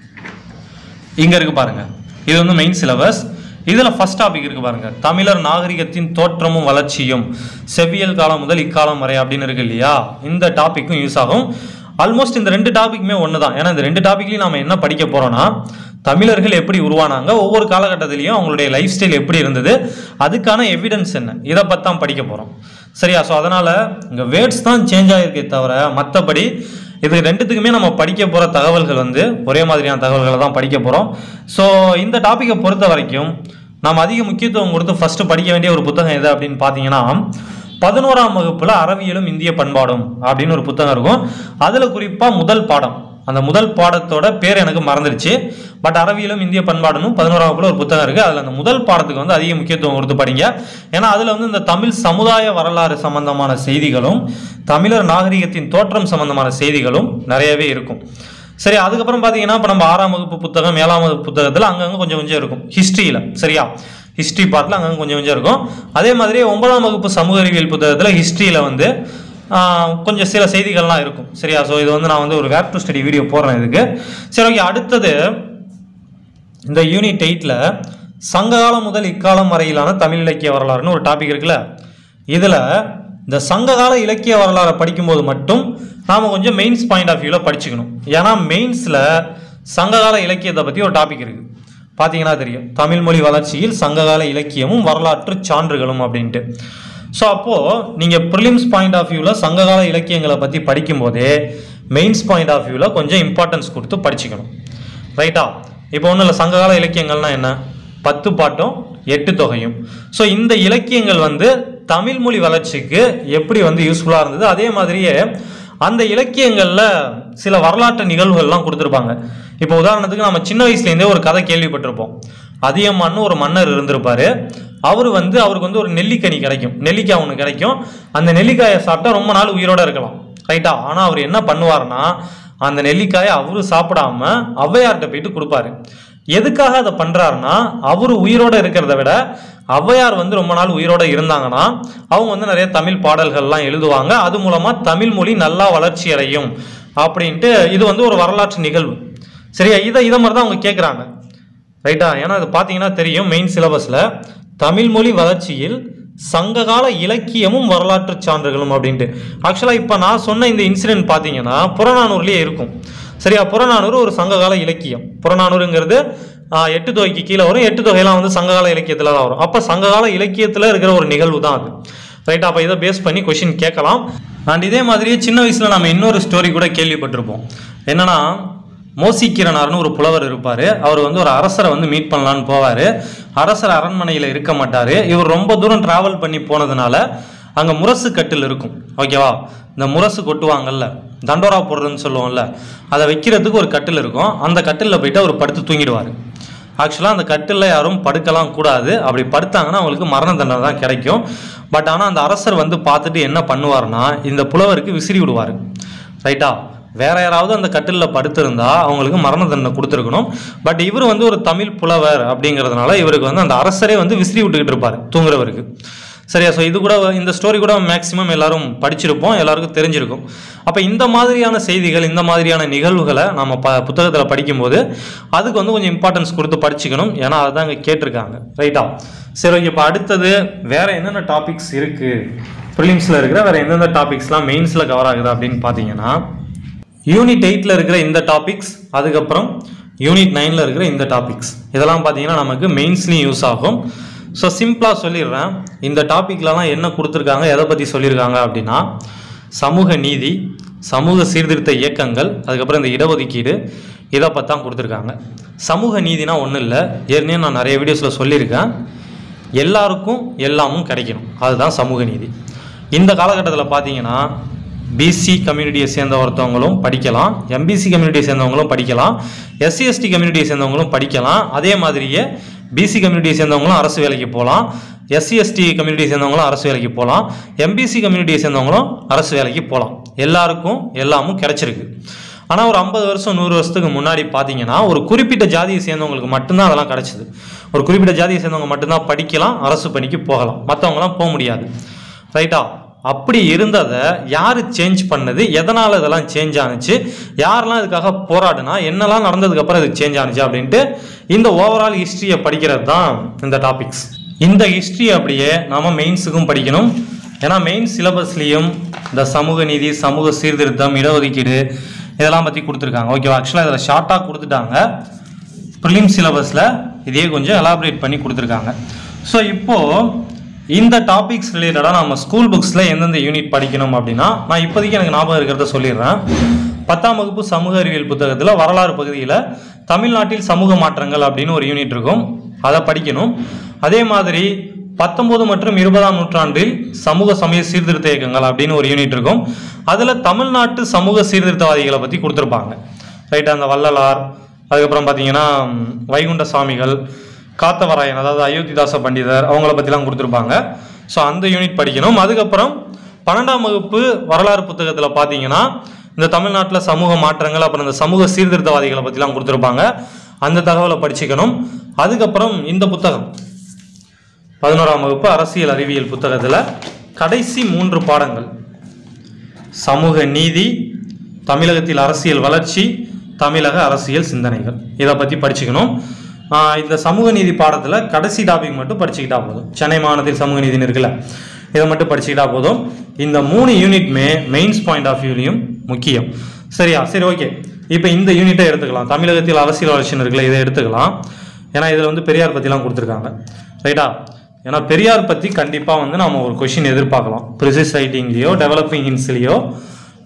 Speaker 1: இங்க இருக்கு பாருங்க இது வந்து மெயின் சிலபஸ் இதுல ஃபர்ஸ்ட் டாபிக் இருக்கு பாருங்க தமிழர் நாகரிகத்தின் தோற்றமும் வளர்ச்சியும் செவ்வியல் காலம் முதல் இக்காலம் வரை அப்படின்னு இருக்கு இல்லையா இந்த டாபிக்கும் யூஸ் ஆகும் ஆல்மோஸ்ட் இந்த ரெண்டு டாபிக்குமே ஒன்று தான் ஏன்னா இந்த ரெண்டு டாபிக்லையும் நாம என்ன படிக்க போறோம்னா தமிழர்கள் எப்படி உருவானாங்க ஒவ்வொரு காலகட்டத்திலையும் அவங்களுடைய லைஃப் ஸ்டைல் எப்படி இருந்தது அதுக்கான எவிடன்ஸ் என்ன இதை பற்றி தான் படிக்க போகிறோம் சரியா ஸோ அதனால் இங்கே வேர்ட்ஸ் தான் சேஞ்ச் ஆகிருக்கே தவிர மற்றபடி இது ரெண்டுத்துக்குமே நம்ம படிக்க போகிற தகவல்கள் வந்து ஒரே மாதிரியான தகவல்களை தான் படிக்க போகிறோம் ஸோ இந்த டாப்பிக்கை பொறுத்த வரைக்கும் நாம் அதிக முக்கியத்துவம் கொடுத்து ஃபஸ்ட்டு படிக்க வேண்டிய ஒரு புத்தகம் எது அப்படின்னு பார்த்தீங்கன்னா பதினோராம் வகுப்புல அறவியலும் இந்திய பண்பாடும் அப்படின்னு ஒரு புத்தகம் இருக்கும் அதுல குறிப்பா முதல் பாடம் அந்த முதல் பாடத்தோட பேர் எனக்கு மறந்துடுச்சு பட் அறிவியலும் இந்திய பண்பாடுன்னு பதினோராம் வகுப்புல ஒரு புத்தகம் இருக்கு அதுல அந்த முதல் பாடத்துக்கு வந்து அதிக முக்கியத்துவம் கொடுத்து படிங்க ஏன்னா அதுல வந்து இந்த தமிழ் சமுதாய வரலாறு சம்பந்தமான செய்திகளும் தமிழர் நாகரிகத்தின் தோற்றம் சம்பந்தமான செய்திகளும் நிறையவே இருக்கும் சரி அதுக்கப்புறம் பார்த்தீங்கன்னா இப்போ நம்ம ஆறாம் வகுப்பு புத்தகம் ஏழாம் வகுப்பு புத்தகத்தில் அங்கங்கே கொஞ்சம் கொஞ்சம் இருக்கும் ஹிஸ்ட்ரியில் சரியா ஹிஸ்ட்ரி பார்ட்டில் அங்கங்கே கொஞ்சம் கொஞ்சம் இருக்கும் அதே மாதிரி ஒன்பதாம் வகுப்பு சமூக அறிவியல் புத்தகத்தில் ஹிஸ்ட்ரியில் வந்து ஆஹ், கொஞ்சம் சில செய்திகள்லாம் இருக்கும் சரியா ஸோ இது வந்து நான் வந்து ஒரு வேப் டு ஸ்டடி வீடியோ போடுறேன் இதுக்கு சரி ஓகே அடுத்தது இந்த யூனிட் எயிட்டில் சங்ககாலம் முதல் இக்காலம் வரையிலான தமிழ் இலக்கிய வரலாறுன்னு ஒரு டாபிக் இருக்குல்ல இதில் இந்த சங்ககால இலக்கிய வரலாறை படிக்கும்போது மட்டும் நாம் கொஞ்சம் மெயின்ஸ் பாயிண்ட் ஆஃப் வியூவில் படிச்சுக்கணும் ஏன்னா மெயின்ஸில் சங்ககால இலக்கியத்தை பற்றி ஒரு டாபிக் இருக்குது பார்த்தீங்கன்னா தெரியும் தமிழ் மொழி வளர்ச்சியில் சங்ககால இலக்கியமும் வரலாற்று சான்றுகளும் அப்படின்ட்டு ஸோ அப்போது நீங்கள் ப்ரிலிம்ஸ் பாயிண்ட் ஆஃப் வியூவில் சங்ககால இலக்கியங்களை பற்றி படிக்கும்போதே மெயின்ஸ் பாயிண்ட் ஆஃப் வியூவில் கொஞ்சம் இம்பார்ட்டன்ஸ் கொடுத்து படிச்சுக்கணும் ரைட்டா இப்போ ஒன்றும் இல்லை சங்ககால இலக்கியங்கள்னா என்ன பத்து பாட்டும் எட்டு தொகையும் ஸோ இந்த இலக்கியங்கள் வந்து தமிழ் மொழி வளர்ச்சிக்கு எப்படி வந்து யூஸ்ஃபுல்லாக இருந்தது அதே மாதிரியே அந்த இலக்கியங்களில் சில வரலாற்று நிகழ்வுகள்லாம் கொடுத்துருப்பாங்க இப்போ உதாரணத்துக்கு நம்ம சின்ன வயசுலேருந்தே ஒரு கதை கேள்விப்பட்டிருப்போம் அதியமான்னு ஒரு மன்னர் இருந்திருப்பாரு அவர் வந்து அவருக்கு வந்து ஒரு நெல்லிக்கனி கிடைக்கும் நெல்லிக்காய் ஒன்று கிடைக்கும் அந்த நெல்லிக்காயை சாப்பிட்டா ரொம்ப நாள் உயிரோட இருக்கலாம் ரைட்டா ஆனால் அவர் என்ன பண்ணுவார்னா அந்த நெல்லிக்காயை அவரு சாப்பிடாம ஔவையார்கிட்ட போயிட்டு கொடுப்பாரு எதுக்காக அதை பண்றாருன்னா அவரு உயிரோட இருக்கிறத விட ஔவையார் வந்து ரொம்ப நாள் உயிரோட இருந்தாங்கன்னா அவங்க வந்து நிறைய தமிழ் பாடல்கள்லாம் எழுதுவாங்க அது மூலமா தமிழ் மொழி நல்லா வளர்ச்சி அடையும் அப்படின்ட்டு இது வந்து ஒரு வரலாற்று நிகழ்வு சரியா இதை இதை மாதிரி தான் அவங்க கேட்குறாங்க ரைட்டா ஏன்னா இது பார்த்தீங்கன்னா தெரியும் மெயின் சிலபஸில் தமிழ் மொழி வளர்ச்சியில் சங்ககால இலக்கியமும் வரலாற்று சான்றுகளும் அப்படின்ட்டு ஆக்சுவலாக இப்போ நான் சொன்ன இந்த இன்சிடென்ட் பார்த்தீங்கன்னா புறநானூறுலேயே இருக்கும் சரியா புறநானூறு ஒரு சங்ககால இலக்கியம் புறநானூறுங்கிறது ஆஹ், எட்டு தொகைக்கு கீழே வரும் எட்டு தொகையெல்லாம் வந்து சங்ககால இலக்கியத்தில் தான் வரும் அப்போ சங்ககால இலக்கியத்தில் இருக்கிற ஒரு நிகழ்வு தான் அது ரைட்டா அப்போ இதை பேஸ் பண்ணி கொஷின் கேட்கலாம் அண்ட் இதே மாதிரியே சின்ன வயசில் நம்ம இன்னொரு ஸ்டோரி கூட கேள்விப்பட்டிருப்போம் என்னன்னா மோசிக்கிரனார்னு ஒரு புலவர் இருப்பார் அவர் வந்து ஒரு அரசரை வந்து மீட் பண்ணலான்னு போவார் அரசர் அரண்மனையில் இருக்க மாட்டார் இவர் ரொம்ப தூரம் டிராவல் பண்ணி போனதுனால அங்கே முரசு கட்டில் இருக்கும் ஓகேவா இந்த முரசு கொட்டுவாங்கல்ல தண்டோரா போடுறதுன்னு சொல்லுவோம்ல அதை வைக்கிறதுக்கு ஒரு கட்டில் இருக்கும் அந்த கட்டிலில் போயிட்டு அவர் படுத்து தூங்கிடுவார் ஆக்சுவலாக அந்த கட்டிலில் யாரும் படுக்கலாம் கூடாது அப்படி படுத்தாங்கன்னா அவங்களுக்கு மரண தண்டனை தான் கிடைக்கும் பட் ஆனால் அந்த அரசர் வந்து பார்த்துட்டு என்ன பண்ணுவார்னா இந்த புலவருக்கு விசிறி விடுவார் ரைட்டா வேற யாராவது அந்த கட்டிலில் படுத்திருந்தா அவங்களுக்கு மரண தண்டனை கொடுத்துருக்கணும் பட் இவர் வந்து ஒரு தமிழ் புலவர் அப்படிங்கிறதுனால இவருக்கு வந்து அந்த அரசரே வந்து விசிறி விட்டுக்கிட்டு இருப்பார் தூங்குறவருக்கு சரியா ஸோ இது கூட இந்த ஸ்டோரி கூட மேக்ஸிமம் எல்லாரும் படிச்சிருப்போம் எல்லாருக்கும் தெரிஞ்சிருக்கும் அப்போ இந்த மாதிரியான செய்திகள் இந்த மாதிரியான நிகழ்வுகளை நம்ம ப புத்தகத்தில் படிக்கும்போது அதுக்கு வந்து கொஞ்சம் இம்பார்ட்டன்ஸ் கொடுத்து படிச்சுக்கணும் ஏன்னா அதுதான் இங்கே கேட்டிருக்காங்க ரைட்டா சரி ஓகே இப்போ அடுத்தது வேற என்னென்ன டாபிக்ஸ் இருக்கு ப்ரிலிம்ஸில் இருக்கிற வேற எந்தெந்த டாபிக்ஸ்லாம் மெயின்ஸில் கவர் ஆகுது அப்படின்னு பார்த்தீங்கன்னா யூனிட் எயிட்டில் இருக்கிற இந்த டாபிக்ஸ் அதுக்கப்புறம் யூனிட் நைனில் இருக்கிற இந்த டாபிக்ஸ் இதெல்லாம் பார்த்தீங்கன்னா நமக்கு மெயின்ஸ்லையும் யூஸ் ஆகும் ஸோ சிம்பிளாக சொல்லிடுறேன் இந்த டாப்பிக்லலாம் என்ன கொடுத்துருக்காங்க எதை பற்றி சொல்லியிருக்காங்க அப்படின்னா சமூக நீதி சமூக சீர்திருத்த இயக்கங்கள் அதுக்கப்புறம் இந்த இடஒதுக்கீடு இதை பற்றி தான் கொடுத்துருக்காங்க சமூக நீதினா ஒன்றும் இல்லை ஏற்கனவே நான் நிறைய வீடியோஸில் சொல்லியிருக்கேன் எல்லாருக்கும் எல்லாமும் கிடைக்கணும் அதுதான் சமூக நீதி இந்த காலகட்டத்தில் பார்த்தீங்கன்னா பிசி கம்யூனிட்டியை சேர்ந்த ஒருத்தவங்களும் படிக்கலாம் எம்பிசி கம்யூனிட்டியை சேர்ந்தவங்களும் படிக்கலாம் எஸ்சி எஸ்டி கம்யூனிட்டியை சேர்ந்தவங்களும் படிக்கலாம் அதே மாதிரியே பிசி கம்யூனிட்டியை சேர்ந்தவங்களும் அரசு வேலைக்கு போகலாம் எஸ்சி எஸ்டி கம்யூனிட்டியை சேர்ந்தவங்களும் அரசு வேலைக்கு போகலாம் எம்பிசி கம்யூனிட்டியை சேர்ந்தவங்களும் அரசு வேலைக்கு போகலாம் எல்லாருக்கும் எல்லாமும் கிடைச்சிருக்கு ஆனால் ஒரு ஐம்பது வருஷம் நூறு வருஷத்துக்கு முன்னாடி பார்த்தீங்கன்னா ஒரு குறிப்பிட்ட ஜாதியை சேர்ந்தவங்களுக்கு மட்டும்தான் அதெல்லாம் கிடைச்சிது ஒரு குறிப்பிட்ட ஜாதியை சேர்ந்தவங்க மட்டும்தான் படிக்கலாம் அரசு பணிக்கு போகலாம் மற்றவங்களாம் போக முடியாது ரைட்டா அப்படி இருந்ததை யார் சேஞ்ச் பண்ணது எதனால் இதெல்லாம் சேஞ்ச் ஆனுச்சு யாரெல்லாம் இதுக்காக போராடினா என்னெல்லாம் நடந்ததுக்கு அப்புறம் இது சேஞ்ச் ஆனுச்சு அப்படின்ட்டு இந்த ஓவரால் ஹிஸ்ட்ரியை படிக்கிறது தான் இந்த டாபிக்ஸ் இந்த ஹிஸ்ட்ரி அப்படியே நாம மெயின்ஸுக்கும் படிக்கணும் ஏன்னா மெயின் சிலபஸ்லேயும் இந்த சமூக நீதி சமூக சீர்திருத்தம் இடஒதுக்கீடு இதெல்லாம் பற்றி கொடுத்துருக்காங்க ஓகேவா ஆக்சுவலாக இதில் ஷார்ட்டாக கொடுத்துட்டாங்க ப்ரிலிம் சிலபஸில் இதையே கொஞ்சம் எலாபரேட் பண்ணி கொடுத்துருக்காங்க ஸோ இப்போது இந்த டாபிக்ஸ் ரிலேட்டடாக நம்ம ஸ்கூல் புக்ஸில் எந்தெந்த யூனிட் படிக்கணும் அப்படின்னா நான் இப்போதைக்கு எனக்கு ஞாபகம் இருக்கிறத சொல்லிடுறேன் பத்தாம் வகுப்பு சமூக அறிவியல் புத்தகத்தில் வரலாறு பகுதியில் தமிழ்நாட்டில் சமூக மாற்றங்கள் அப்படின்னு ஒரு யூனிட் இருக்கும் அதை படிக்கணும் அதே மாதிரி பத்தொன்பது மற்றும் இருபதாம் நூற்றாண்டில் சமூக சமய சீர்திருத்த இயக்கங்கள் அப்படின்னு ஒரு யூனிட் இருக்கும் அதில் தமிழ்நாட்டு சமூக சீர்திருத்தவாதிகளை பற்றி கொடுத்துருப்பாங்க ரைட் அந்த வள்ளலார் அதுக்கப்புறம் பார்த்தீங்கன்னா ம், வைகுண்ட சாமிகள் காத்தவராயன் அதாவது அயோத்திதாச பண்டிதர் அவங்கள பற்றிலாம் கொடுத்துருப்பாங்க ஸோ அந்த யூனிட் படிக்கணும் அதுக்கப்புறம் பன்னெண்டாம் வகுப்பு வரலாறு புத்தகத்தில் பார்த்தீங்கன்னா இந்த தமிழ்நாட்டில் சமூக மாற்றங்கள் அப்புறம் இந்த சமூக சீர்திருத்தவாதிகளை பற்றிலாம் கொடுத்துருப்பாங்க அந்த தகவலை படிச்சுக்கணும் அதுக்கப்புறம் இந்த புத்தகம் பதினோராம் வகுப்பு அரசியல் அறிவியல் புத்தகத்தில் கடைசி மூன்று பாடங்கள் சமூக நீதி தமிழகத்தில் அரசியல் வளர்ச்சி தமிழக அரசியல் சிந்தனைகள் இதை பற்றி படிச்சுக்கணும் ஆஹ் இந்த சமூக நீதி பாடத்தில் கடைசி டாபிக் மட்டும் படிச்சுக்கிட்டா போதும் சென்னை மாநிலத்தில் சமூக நீதினு இருக்குல்ல இதை மட்டும் படிச்சுக்கிட்டா போதும் இந்த மூணு யூனிட்மே மெயின்ஸ் பாயிண்ட் ஆஃப் வியூலையும் முக்கியம் சரியா சரி ஓகே இப்போ இந்த யூனிட்டை எடுத்துக்கலாம் தமிழகத்தில் அரசியல் வளர்ச்சின்னு இருக்குல்ல இதை எடுத்துக்கலாம் ஏன்னா இதில் வந்து பெரியார் பற்றிலாம் கொடுத்துருக்காங்க ரைட்டா ஏன்னா பெரியார் பற்றி கண்டிப்பாக வந்து நம்ம ஒரு கொஷின் எதிர்பார்க்கலாம் ப்ரிசிஸ் ரைட்டிங்லேயோ டெவலப்பிங் ஹின்ஸ்லேயோ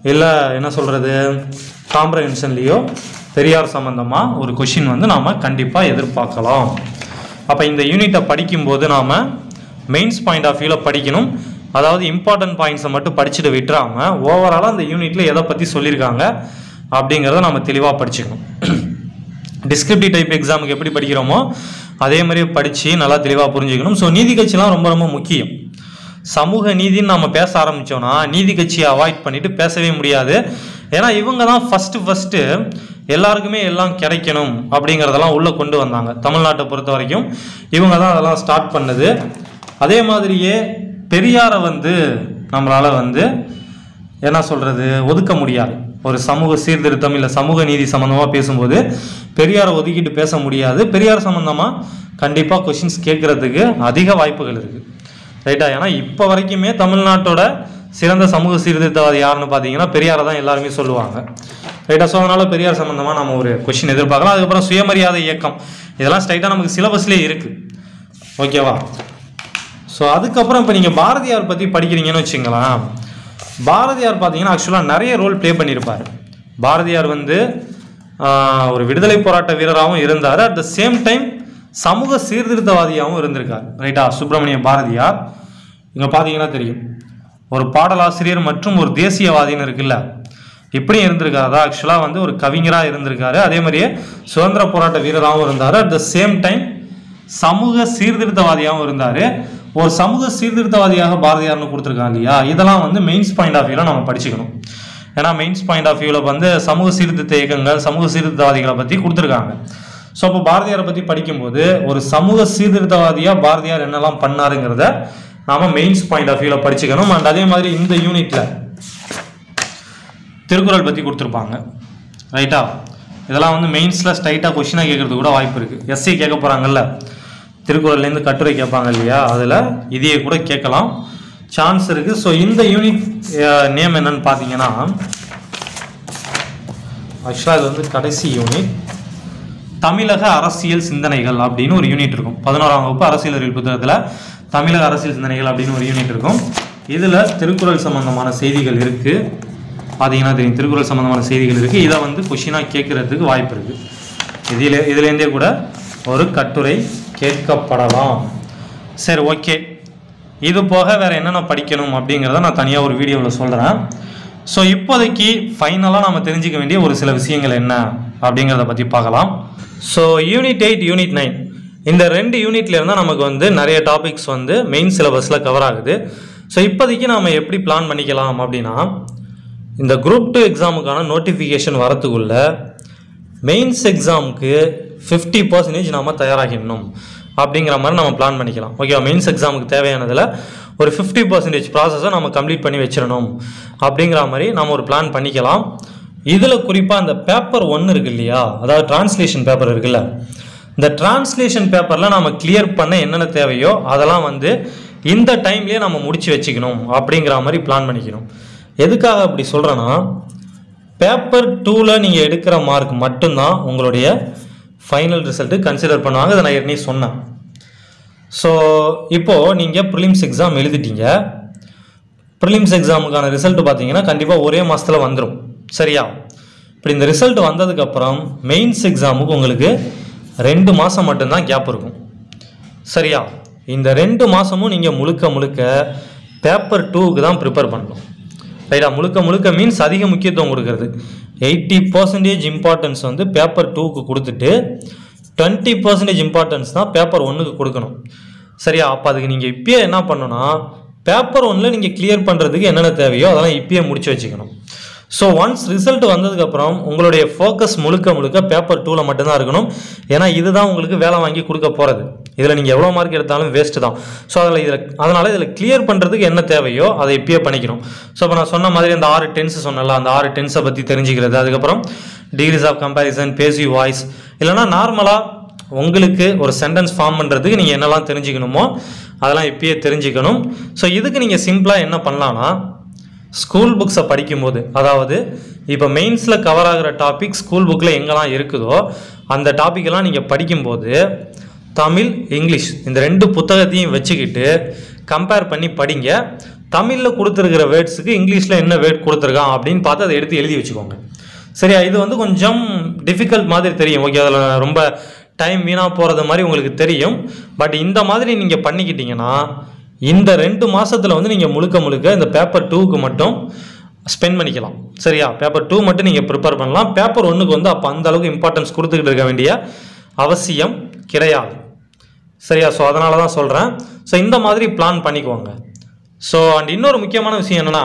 Speaker 1: இல்லை என்ன சொல்கிறது காம்ப்ரஹென்ஷன்லேயோ பெரியார் சம்மந்தமாக ஒரு கொஷின் வந்து நாம் கண்டிப்பாக எதிர்பார்க்கலாம் அப்போ இந்த யூனிட்டை படிக்கும்போது நாம் மெயின்ஸ் பாயிண்ட் ஆஃப் வியூவில் படிக்கணும் அதாவது இம்பார்ட்டன்ட் பாயிண்ட்ஸை மட்டும் படிச்சுட்டு விட்டுறாமல் ஓவராலாக அந்த யூனிட்டில் எதை பற்றி சொல்லியிருக்காங்க அப்படிங்கிறத நம்ம தெளிவாக படிச்சுக்கணும் டிஸ்கிரிப்டிவ் டைப் எக்ஸாமுக்கு எப்படி படிக்கிறோமோ அதே மாதிரியே படித்து நல்லா தெளிவாக புரிஞ்சுக்கணும் ஸோ நீதி கட்சிலாம் ரொம்ப ரொம்ப முக்கியம் சமூக நீதின்னு நம்ம பேச ஆரம்பித்தோம்னா நீதி கட்சியை அவாய்ட் பண்ணிட்டு பேசவே முடியாது ஏன்னா இவங்க தான் ஃபஸ்ட்டு ஃபஸ்ட்டு எல்லாருக்குமே எல்லாம் கிடைக்கணும் அப்படிங்கிறதெல்லாம் உள்ளே கொண்டு வந்தாங்க தமிழ்நாட்டை பொறுத்த வரைக்கும் இவங்க தான் அதெல்லாம் ஸ்டார்ட் பண்ணது அதே மாதிரியே பெரியாரை வந்து நம்மளால் வந்து என்ன சொல்கிறது ஒதுக்க முடியாது ஒரு சமூக சீர்திருத்தம் இல்லை சமூக நீதி சம்மந்தமாக பேசும்போது பெரியாரை ஒதுக்கிட்டு பேச முடியாது பெரியார் சம்மந்தமாக கண்டிப்பாக கொஷின்ஸ் கேட்குறதுக்கு அதிக வாய்ப்புகள் இருக்குது ரைட்டா ஏன்னா இப்போ வரைக்குமே தமிழ்நாட்டோட சிறந்த சமூக சீர்திருத்தவாதி யாருன்னு பார்த்தீங்கன்னா பெரியாரை தான் எல்லாருமே சொல்லுவாங்க ரைட்டா ஸோ அதனால் பெரியார் சம்மந்தமாக நம்ம ஒரு கொஷின் எதிர்பார்க்கலாம் அதுக்கப்புறம் சுயமரியாதை இயக்கம் இதெல்லாம் ஸ்ட்ரைட்டாக நமக்கு சிலபஸ்லேயே இருக்குது ஓகேவா ஸோ அதுக்கப்புறம் இப்போ நீங்கள் பாரதியார் பற்றி படிக்கிறீங்கன்னு வச்சுங்களேன் பாரதியார் பார்த்தீங்கன்னா ஆக்சுவலாக நிறைய ரோல் ப்ளே பண்ணியிருப்பார் பாரதியார் வந்து ஆஹ், ஒரு விடுதலை போராட்ட வீரராகவும் இருந்தார் அட் த சேம் டைம் சமூக சீர்திருத்தவாதியாகவும் இருந்திருக்கார் ரைட்டா சுப்பிரமணிய பாரதியார் இங்கே பார்த்தீங்கன்னா தெரியும் ஒரு பாடலாசிரியர் மற்றும் ஒரு தேசியவாதின்னு இருக்குல்ல இப்படியும் இருந்திருக்காரு அதான் ஆக்சுவலாக வந்து ஒரு கவிஞராக இருந்திருக்காரு அதே மாதிரியே சுதந்திர போராட்ட வீரராகவும் இருந்தார் அட் த சேம் டைம் சமூக சீர்திருத்தவாதியாகவும் இருந்தார் ஒரு சமூக சீர்திருத்தவாதியாக பாரதியார்னு கொடுத்துருக்காங்க இல்லையா இதெல்லாம் வந்து மெயின்ஸ் பாயிண்ட் ஆஃப் வியூவில் நம்ம படிச்சுக்கணும் ஏன்னா மெயின்ஸ் பாயிண்ட் ஆஃப் வியூவில் வந்து சமூக சீர்திருத்த இயக்கங்கள் சமூக சீர்திருத்தவாதிகளை பற்றி கொடுத்துருக்காங்க ஸோ அப்போ பாரதியாரை பற்றி படிக்கும்போது ஒரு சமூக சீர்திருத்தவாதியாக பாரதியார் என்னெல்லாம் பண்ணாருங்கிறத நாம மெயின்ஸ் பாயிண்ட் ஆஃப் வியூவில் படிச்சுக்கணும் அண்ட் அதே மாதிரி இந்த யூனிட்டில் திருக்குறள் பற்றி கொடுத்துருப்பாங்க ரைட்டா இதெல்லாம் வந்து மெயின்ஸில் ஸ்ட்ரைட்டாக கொஷினாக கேட்கறதுக்கு கூட வாய்ப்பு இருக்குது எஸ்ஏ கேட்க போகிறாங்கல்ல திருக்குறள்லேருந்து கட்டுரை கேட்பாங்க இல்லையா அதில் இதையே கூட கேட்கலாம் சான்ஸ் இருக்குது ஸோ இந்த யூனிட் நேம் என்னன்னு பார்த்தீங்கன்னா ஆக்சுவலாக இது வந்து கடைசி யூனிட் தமிழக அரசியல் சிந்தனைகள் அப்படின்னு ஒரு யூனிட் இருக்கும் பதினோராம் வகுப்பு அரசியல் அறிவியல் புத்தகத்தில் தமிழக அரசியல் சிந்தனைகள் அப்படின்னு ஒரு யூனிட் இருக்கும் இதில் திருக்குறள் சம்பந்தமான செய்திகள் இருக்குது பார்த்தீங்கன்னா தெரியும் திருக்குறள் சம்பந்தமான செய்திகள் இருக்குது இதை வந்து கொஷினாக கேட்குறதுக்கு வாய்ப்பு இருக்குது இதில் இதுலேருந்தே கூட ஒரு கட்டுரை கேட்கப்படலாம் சரி ஓகே இது போக வேறு என்னென்ன படிக்கணும் அப்படிங்கிறத நான் தனியாக ஒரு வீடியோவில் சொல்கிறேன் ஸோ இப்போதைக்கு ஃபைனலாக நம்ம தெரிஞ்சுக்க வேண்டிய ஒரு சில விஷயங்கள் என்ன அப்படிங்கிறத பற்றி பார்க்கலாம் so unit eight unit nine இந்த ரெண்டு யூனிட்ல இருந்தால் நமக்கு வந்து நிறைய டாபிக்ஸ் வந்து மெயின் சிலபஸில் கவர் ஆகுது ஸோ இப்போதைக்கு நாம் எப்படி பிளான் பண்ணிக்கலாம் அப்படின்னா இந்த குரூப் டூ எக்ஸாமுக்கான நோட்டிஃபிகேஷன் வரத்துக்குள்ள மெயின்ஸ் எக்ஸாமுக்கு ஃபிஃப்டி பர்சன்டேஜ் நாம் தயாராகிடணும் அப்படிங்கிற மாதிரி நம்ம பிளான் பண்ணிக்கலாம் ஓகேவா மெயின்ஸ் எக்ஸாமுக்கு தேவையானதில் ஒரு ஃபிஃப்டி பர்சன்டேஜ் ப்ராசஸை நம்ம கம்ப்ளீட் பண்ணி வச்சிடணும் அப்படிங்கிற மாதிரி நம்ம ஒரு பிளான் பண்ணிக்கலாம் இதில் குறிப்பாக அந்த பேப்பர் ஒன்று இருக்கு இல்லையா அதாவது டிரான்ஸ்லேஷன் பேப்பர் இருக்குல்ல இந்த டிரான்ஸ்லேஷன் பேப்பரில் நம்ம கிளியர் பண்ண என்னென்ன தேவையோ அதெல்லாம் வந்து இந்த டைம்லேயே நம்ம முடிச்சு வச்சுக்கணும் அப்படிங்கிற மாதிரி பிளான் பண்ணிக்கணும் எதுக்காக அப்படி சொல்கிறேன்னா பேப்பர் டூவில் நீங்கள் எடுக்கிற மார்க் மட்டும்தான் உங்களுடைய ஃபைனல் ரிசல்ட்டு கன்சிடர் பண்ணுவாங்க அதை நான் ஏற்கனவே சொன்னேன் ஸோ இப்போது நீங்கள் ப்ரிலிம்ஸ் எக்ஸாம் எழுதிட்டீங்க ப்ரிலிம்ஸ் எக்ஸாமுக்கான ரிசல்ட் பார்த்தீங்கன்னா கண்டிப்பாக ஒரே மாதத்தில் வந்துடும் சரியா இப்படி இந்த ரிசல்ட் வந்ததுக்கப்புறம் மெயின்ஸ் எக்ஸாமுக்கு உங்களுக்கு ரெண்டு மாதம் மட்டும்தான் கேப் இருக்கும் சரியா இந்த ரெண்டு மாதமும் நீங்கள் முழுக்க முழுக்க பேப்பர் டூவுக்கு தான் ப்ரிப்பேர் பண்ணணும் ரைட்டா முழுக்க முழுக்க மீன்ஸ் அதிக முக்கியத்துவம் கொடுக்கறது எயிட்டி பர்சன்டேஜ் இம்பார்ட்டன்ஸ் வந்து பேப்பர் டூக்கு கொடுத்துட்டு டுவெண்ட்டி பர்சன்டேஜ் இம்பார்ட்டன்ஸ் தான் பேப்பர் ஒன்றுக்கு கொடுக்கணும் சரியா அப்போ அதுக்கு நீங்கள் இப்பயே என்ன பண்ணணும்னா பேப்பர் ஒன்றில் நீங்கள் கிளியர் பண்ணுறதுக்கு என்னென்ன தேவையோ அதெல்லாம் இப்பயே முடிச்சு வச்சுக்கணும் ஸோ ஒன்ஸ் ரிசல்ட் வந்ததுக்கப்புறம் உங்களுடைய ஃபோக்கஸ் முழுக்க முழுக்க பேப்பர் டூவில் மட்டும்தான் இருக்கணும் ஏன்னா இதுதான் உங்களுக்கு வேலை வாங்கி கொடுக்க போகிறது இதில் நீங்கள் எவ்வளோ மார்க் எடுத்தாலும் வேஸ்ட்டு தான் ஸோ அதில் இதில் அதனால் இதில் கிளியர் பண்ணுறதுக்கு என்ன தேவையோ அதை இப்பயே பண்ணிக்கணும் ஸோ இப்போ நான் சொன்ன மாதிரி அந்த ஆறு டென்ஸ் சொன்னல அந்த ஆறு டென்ஸை பற்றி தெரிஞ்சுக்கிறது அதுக்கப்புறம் degrees of comparison passive voice இல்லைனா நார்மலாக உங்களுக்கு ஒரு சென்டென்ஸ் ஃபார்ம் பண்ணுறதுக்கு நீங்கள் என்னெல்லாம் தெரிஞ்சுக்கணுமோ அதெல்லாம் இப்பயே தெரிஞ்சுக்கணும் ஸோ இதுக்கு நீங்கள் சிம்பிளாக என்ன பண்ணலான்னா ஸ்கூல் புக்ஸை படிக்கும்போது அதாவது இப்போ மெயின்ஸில் கவர் ஆகிற டாபிக் ஸ்கூல் புக்கில் எங்கெல்லாம் இருக்குதோ அந்த டாபிக்கெல்லாம் நீங்கள் படிக்கும்போது தமிழ் இங்கிலீஷ் இந்த ரெண்டு புத்தகத்தையும் வச்சுக்கிட்டு கம்பேர் பண்ணி படிங்க தமிழில் கொடுத்துருக்கிற வேர்ட்ஸுக்கு இங்கிலீஷில் என்ன வேர்ட் கொடுத்துருக்கான் அப்படின்னு பார்த்து அதை எடுத்து எழுதி வச்சுக்கோங்க சரியா இது வந்து கொஞ்சம் டிஃபிகல்ட் மாதிரி தெரியும் ஓகே அதில் ரொம்ப டைம் வீணாக போகிறது மாதிரி உங்களுக்கு தெரியும் பட் இந்த மாதிரி நீங்கள் பண்ணிக்கிட்டீங்கன்னா இந்த ரெண்டு மாசத்துல வந்து நீங்கள் முழுக்க முழுக்க இந்த பேப்பர் டூக்கு மட்டும் ஸ்பெண்ட் பண்ணிக்கலாம் சரியா பேப்பர் டூ மட்டும் நீங்கள் ப்ரிப்பேர் பண்ணலாம் பேப்பர் ஒன்றுக்கு வந்து அப்போ அந்த அளவுக்கு இம்பார்ட்டன்ஸ் கொடுத்துக்கிட்டு இருக்க வேண்டிய அவசியம் கிடையாது சரியா ஸோ அதனால தான் சொல்கிறேன் ஸோ இந்த மாதிரி பிளான் பண்ணிக்கோங்க ஸோ அண்ட் இன்னொரு முக்கியமான விஷயம் என்னென்னா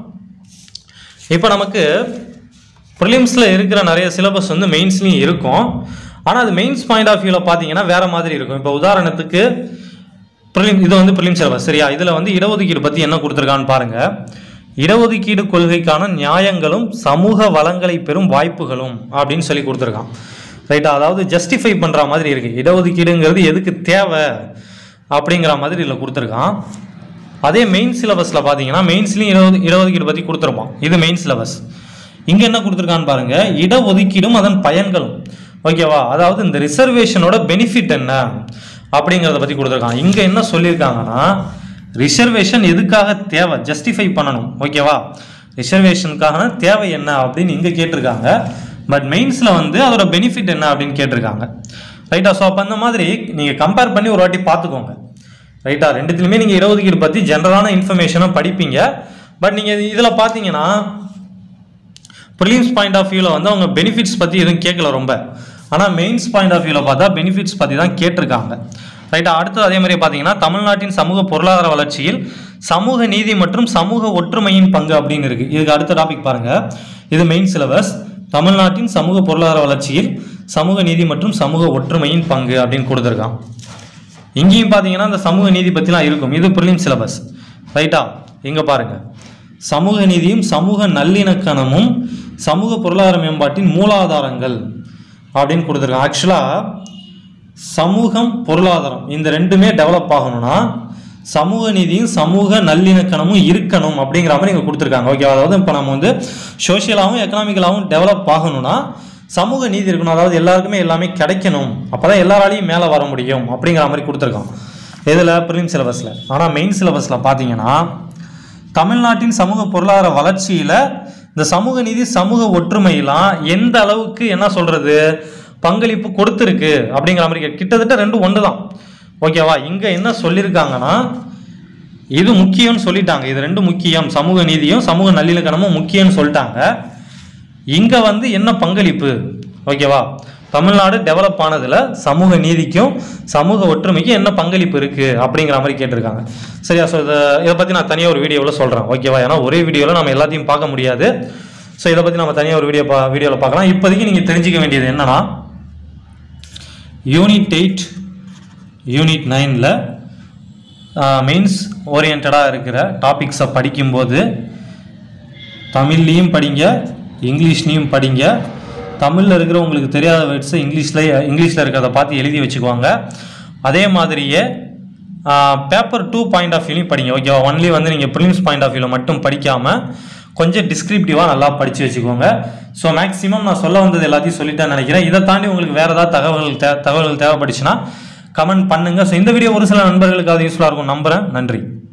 Speaker 1: இப்போ நமக்கு ப்ரிலிம்ஸில் இருக்கிற நிறைய சிலபஸ் வந்து மெயின்ஸ்லையும் இருக்கும் ஆனால் அது மெயின்ஸ் பாயிண்ட் ஆஃப் வியூவில் பார்த்தீங்கன்னா வேறு மாதிரி இருக்கும் இப்போ உதாரணத்துக்கு ப்ரிலிம் இது வந்து ப்ரிலிம் சிலபஸ் சரியா இதில் வந்து இடஒதுக்கீடு பற்றி என்ன கொடுத்துருக்கான்னு பாருங்கள் இடஒதுக்கீடு கொள்கைக்கான நியாயங்களும் சமூக வளங்களை பெறும் வாய்ப்புகளும் அப்படின்னு சொல்லி கொடுத்துருக்கான் ரைட்டா அதாவது ஜஸ்டிஃபை பண்ணுற மாதிரி இருக்குது இடஒதுக்கீடுங்கிறது எதுக்கு தேவை அப்படிங்கிற மாதிரி இதில் கொடுத்துருக்கான் அதே மெயின் சிலபஸில் பார்த்தீங்கன்னா மெயின்ஸ்லையும் இருபது இடஒதுக்கீடு பற்றி கொடுத்துருப்பான் இது மெயின் சிலபஸ் இங்கே என்ன கொடுத்துருக்கான்னு பாருங்க இடஒதுக்கீடும் அதன் பயன்களும் ஓகேவா அதாவது இந்த ரிசர்வேஷனோட பெனிஃபிட் என்ன அப்படிங்கிறத பற்றி கொடுத்துருக்கான் இங்கே என்ன சொல்லியிருக்காங்கன்னா ரிசர்வேஷன் எதுக்காக தேவை ஜஸ்டிஃபை பண்ணணும் ஓகேவா ரிசர்வேஷனுக்காக தேவை என்ன அப்படின்னு இங்கே கேட்டிருக்காங்க பட் மெயின்ஸில் வந்து அதோட பெனிஃபிட் என்ன அப்படின்னு கேட்டிருக்காங்க ரைட்டா ஸோ அப்போ அந்த மாதிரி நீங்கள் கம்பேர் பண்ணி ஒரு வாட்டி பார்த்துக்கோங்க ரைட்டா ரெண்டுத்துலையுமே நீங்கள் இடஒதுக்கீடு பற்றி ஜென்ரலான இன்ஃபர்மேஷனை படிப்பீங்க பட் நீங்கள் இதில் பார்த்தீங்கன்னா ப்ரிலிம்ஸ் பாயிண்ட் ஆஃப் வியூவில் வந்து அவங்க பெனிஃபிட்ஸ் பற்றி எதுவும் கேட்கல ரொம்ப ஆனால் மெயின்ஸ் பாயிண்ட் ஆஃப் வியூவில் பார்த்தா பெனிஃபிட்ஸ் பற்றி தான் கேட்டிருக்காங்க ரைட்டா அடுத்து அதே மாதிரி பார்த்தீங்கன்னா தமிழ்நாட்டின் சமூக பொருளாதார வளர்ச்சியில் சமூக நீதி மற்றும் சமூக ஒற்றுமையின் பங்கு அப்படின்னு இருக்கு இதுக்கு அடுத்த டாபிக் பாருங்க இது மெயின் சிலபஸ் தமிழ்நாட்டின் சமூக பொருளாதார வளர்ச்சியில் சமூக நீதி மற்றும் சமூக ஒற்றுமையின் பங்கு அப்படின்னு கொடுத்துருக்கான் இங்கேயும் பார்த்தீங்கன்னா இந்த சமூக நீதி பற்றிலாம் இருக்கும் இது ப்ரிலிம் சிலபஸ் ரைட்டா இங்கே பாருங்க சமூக நீதியும் சமூக நல்லிணக்கணமும் சமூக பொருளாதார மேம்பாட்டின் மூலாதாரங்கள் அப்படின்னு கொடுத்துருக்காங்க ஆக்சுவலாக சமூகம் பொருளாதாரம் இந்த ரெண்டுமே டெவலப் ஆகணும்னா சமூக நீதியும் சமூக நல்லிணக்கணமும் இருக்கணும் அப்படிங்கிற மாதிரி இங்கே கொடுத்துருக்காங்க ஓகே அதாவது இப்போ நம்ம வந்து சோஷியலாகவும் எக்கனாமிக்கலாகவும் டெவலப் ஆகணும்னா சமூக நீதி இருக்கணும் அதாவது எல்லாருக்குமே எல்லாமே கிடைக்கணும் அப்போ தான் எல்லாராலையும் மேலே வர முடியும் அப்படிங்கிற மாதிரி கொடுத்துருக்கான் இதில் ப்ரிலிம் சிலபஸில் ஆனால் மெயின் சிலபஸில் பார்த்தீங்கன்னா தமிழ்நாட்டின் சமூக பொருளாதார வளர்ச்சியில் இந்த சமூக நீதி சமூக ஒற்றுமையெல்லாம் எந்த அளவுக்கு என்ன சொல்கிறது பங்களிப்பு கொடுத்துருக்கு அப்படிங்கிற மாதிரி கே- கிட்டத்தட்ட ரெண்டும் ஒன்று தான் ஓகேவா இங்கே என்ன சொல்லியிருக்காங்கன்னா இது முக்கியம்னு சொல்லிட்டாங்க இது ரெண்டும் முக்கியம் சமூக நீதியும் சமூக நல்லிணக்கணமும் முக்கியம்னு சொல்லிட்டாங்க இங்கே வந்து என்ன பங்களிப்பு ஓகேவா தமிழ்நாடு டெவலப் ஆனதில் சமூக நீதிக்கும் சமூக ஒற்றுமைக்கும் என்ன பங்களிப்பு இருக்குது அப்படிங்கிற மாதிரி கேட்டிருக்காங்க சரியா ஸோ இதை இதை பற்றி நான் தனியாக ஒரு வீடியோவில் சொல்கிறேன் ஓகேவா ஏன்னா ஒரே வீடியோவில் நம்ம எல்லாத்தையும் பார்க்க முடியாது ஸோ இதை பற்றி நம்ம தனியாக ஒரு வீடியோ பா வீடியோவில் பார்க்கலாம் இப்போதைக்கு நீங்கள் தெரிஞ்சுக்க வேண்டியது என்னன்னா யூனிட் எயிட் யூனிட் நைனில் மெயின்ஸ் ஓரியன்டாக இருக்கிற டாபிக்ஸை படிக்கும்போது தமிழ்லேயும் படிங்க இங்கிலீஷ்லேயும் படிங்க தமிழில் இருக்கிற உங்களுக்கு தெரியாத வேர்ட்ஸை இங்கிலீஷில் இங்கிலீஷில் இருக்கிறத பார்த்து எழுதி வச்சுக்கோங்க அதே மாதிரியே பேப்பர் டூ பாயிண்ட் ஆஃப் வியூலையும் படிங்க ஓகேவா ஒன்லி வந்து நீங்கள் ப்ரிலிம்ஸ் பாயிண்ட் ஆஃப் வியூவில் மட்டும் படிக்காமல் கொஞ்சம் டிஸ்கிரிப்டிவாக நல்லா படித்து வச்சுக்கோங்க ஸோ மேக்ஸிமம் நான் சொல்ல வந்தது எல்லாத்தையும் சொல்லிட்டேன்னு நினைக்கிறேன் இதை தாண்டி உங்களுக்கு வேறு ஏதாவது தகவல்கள் தே தகவல்கள் தேவைப்பட்டுச்சுன்னா கமெண்ட் பண்ணுங்கள் ஸோ இந்த வீடியோ ஒரு சில நண்பர்களுக்கு அது யூஸ்ஃபுல்லாக இருக்கும் நம்புகிறேன் நன்றி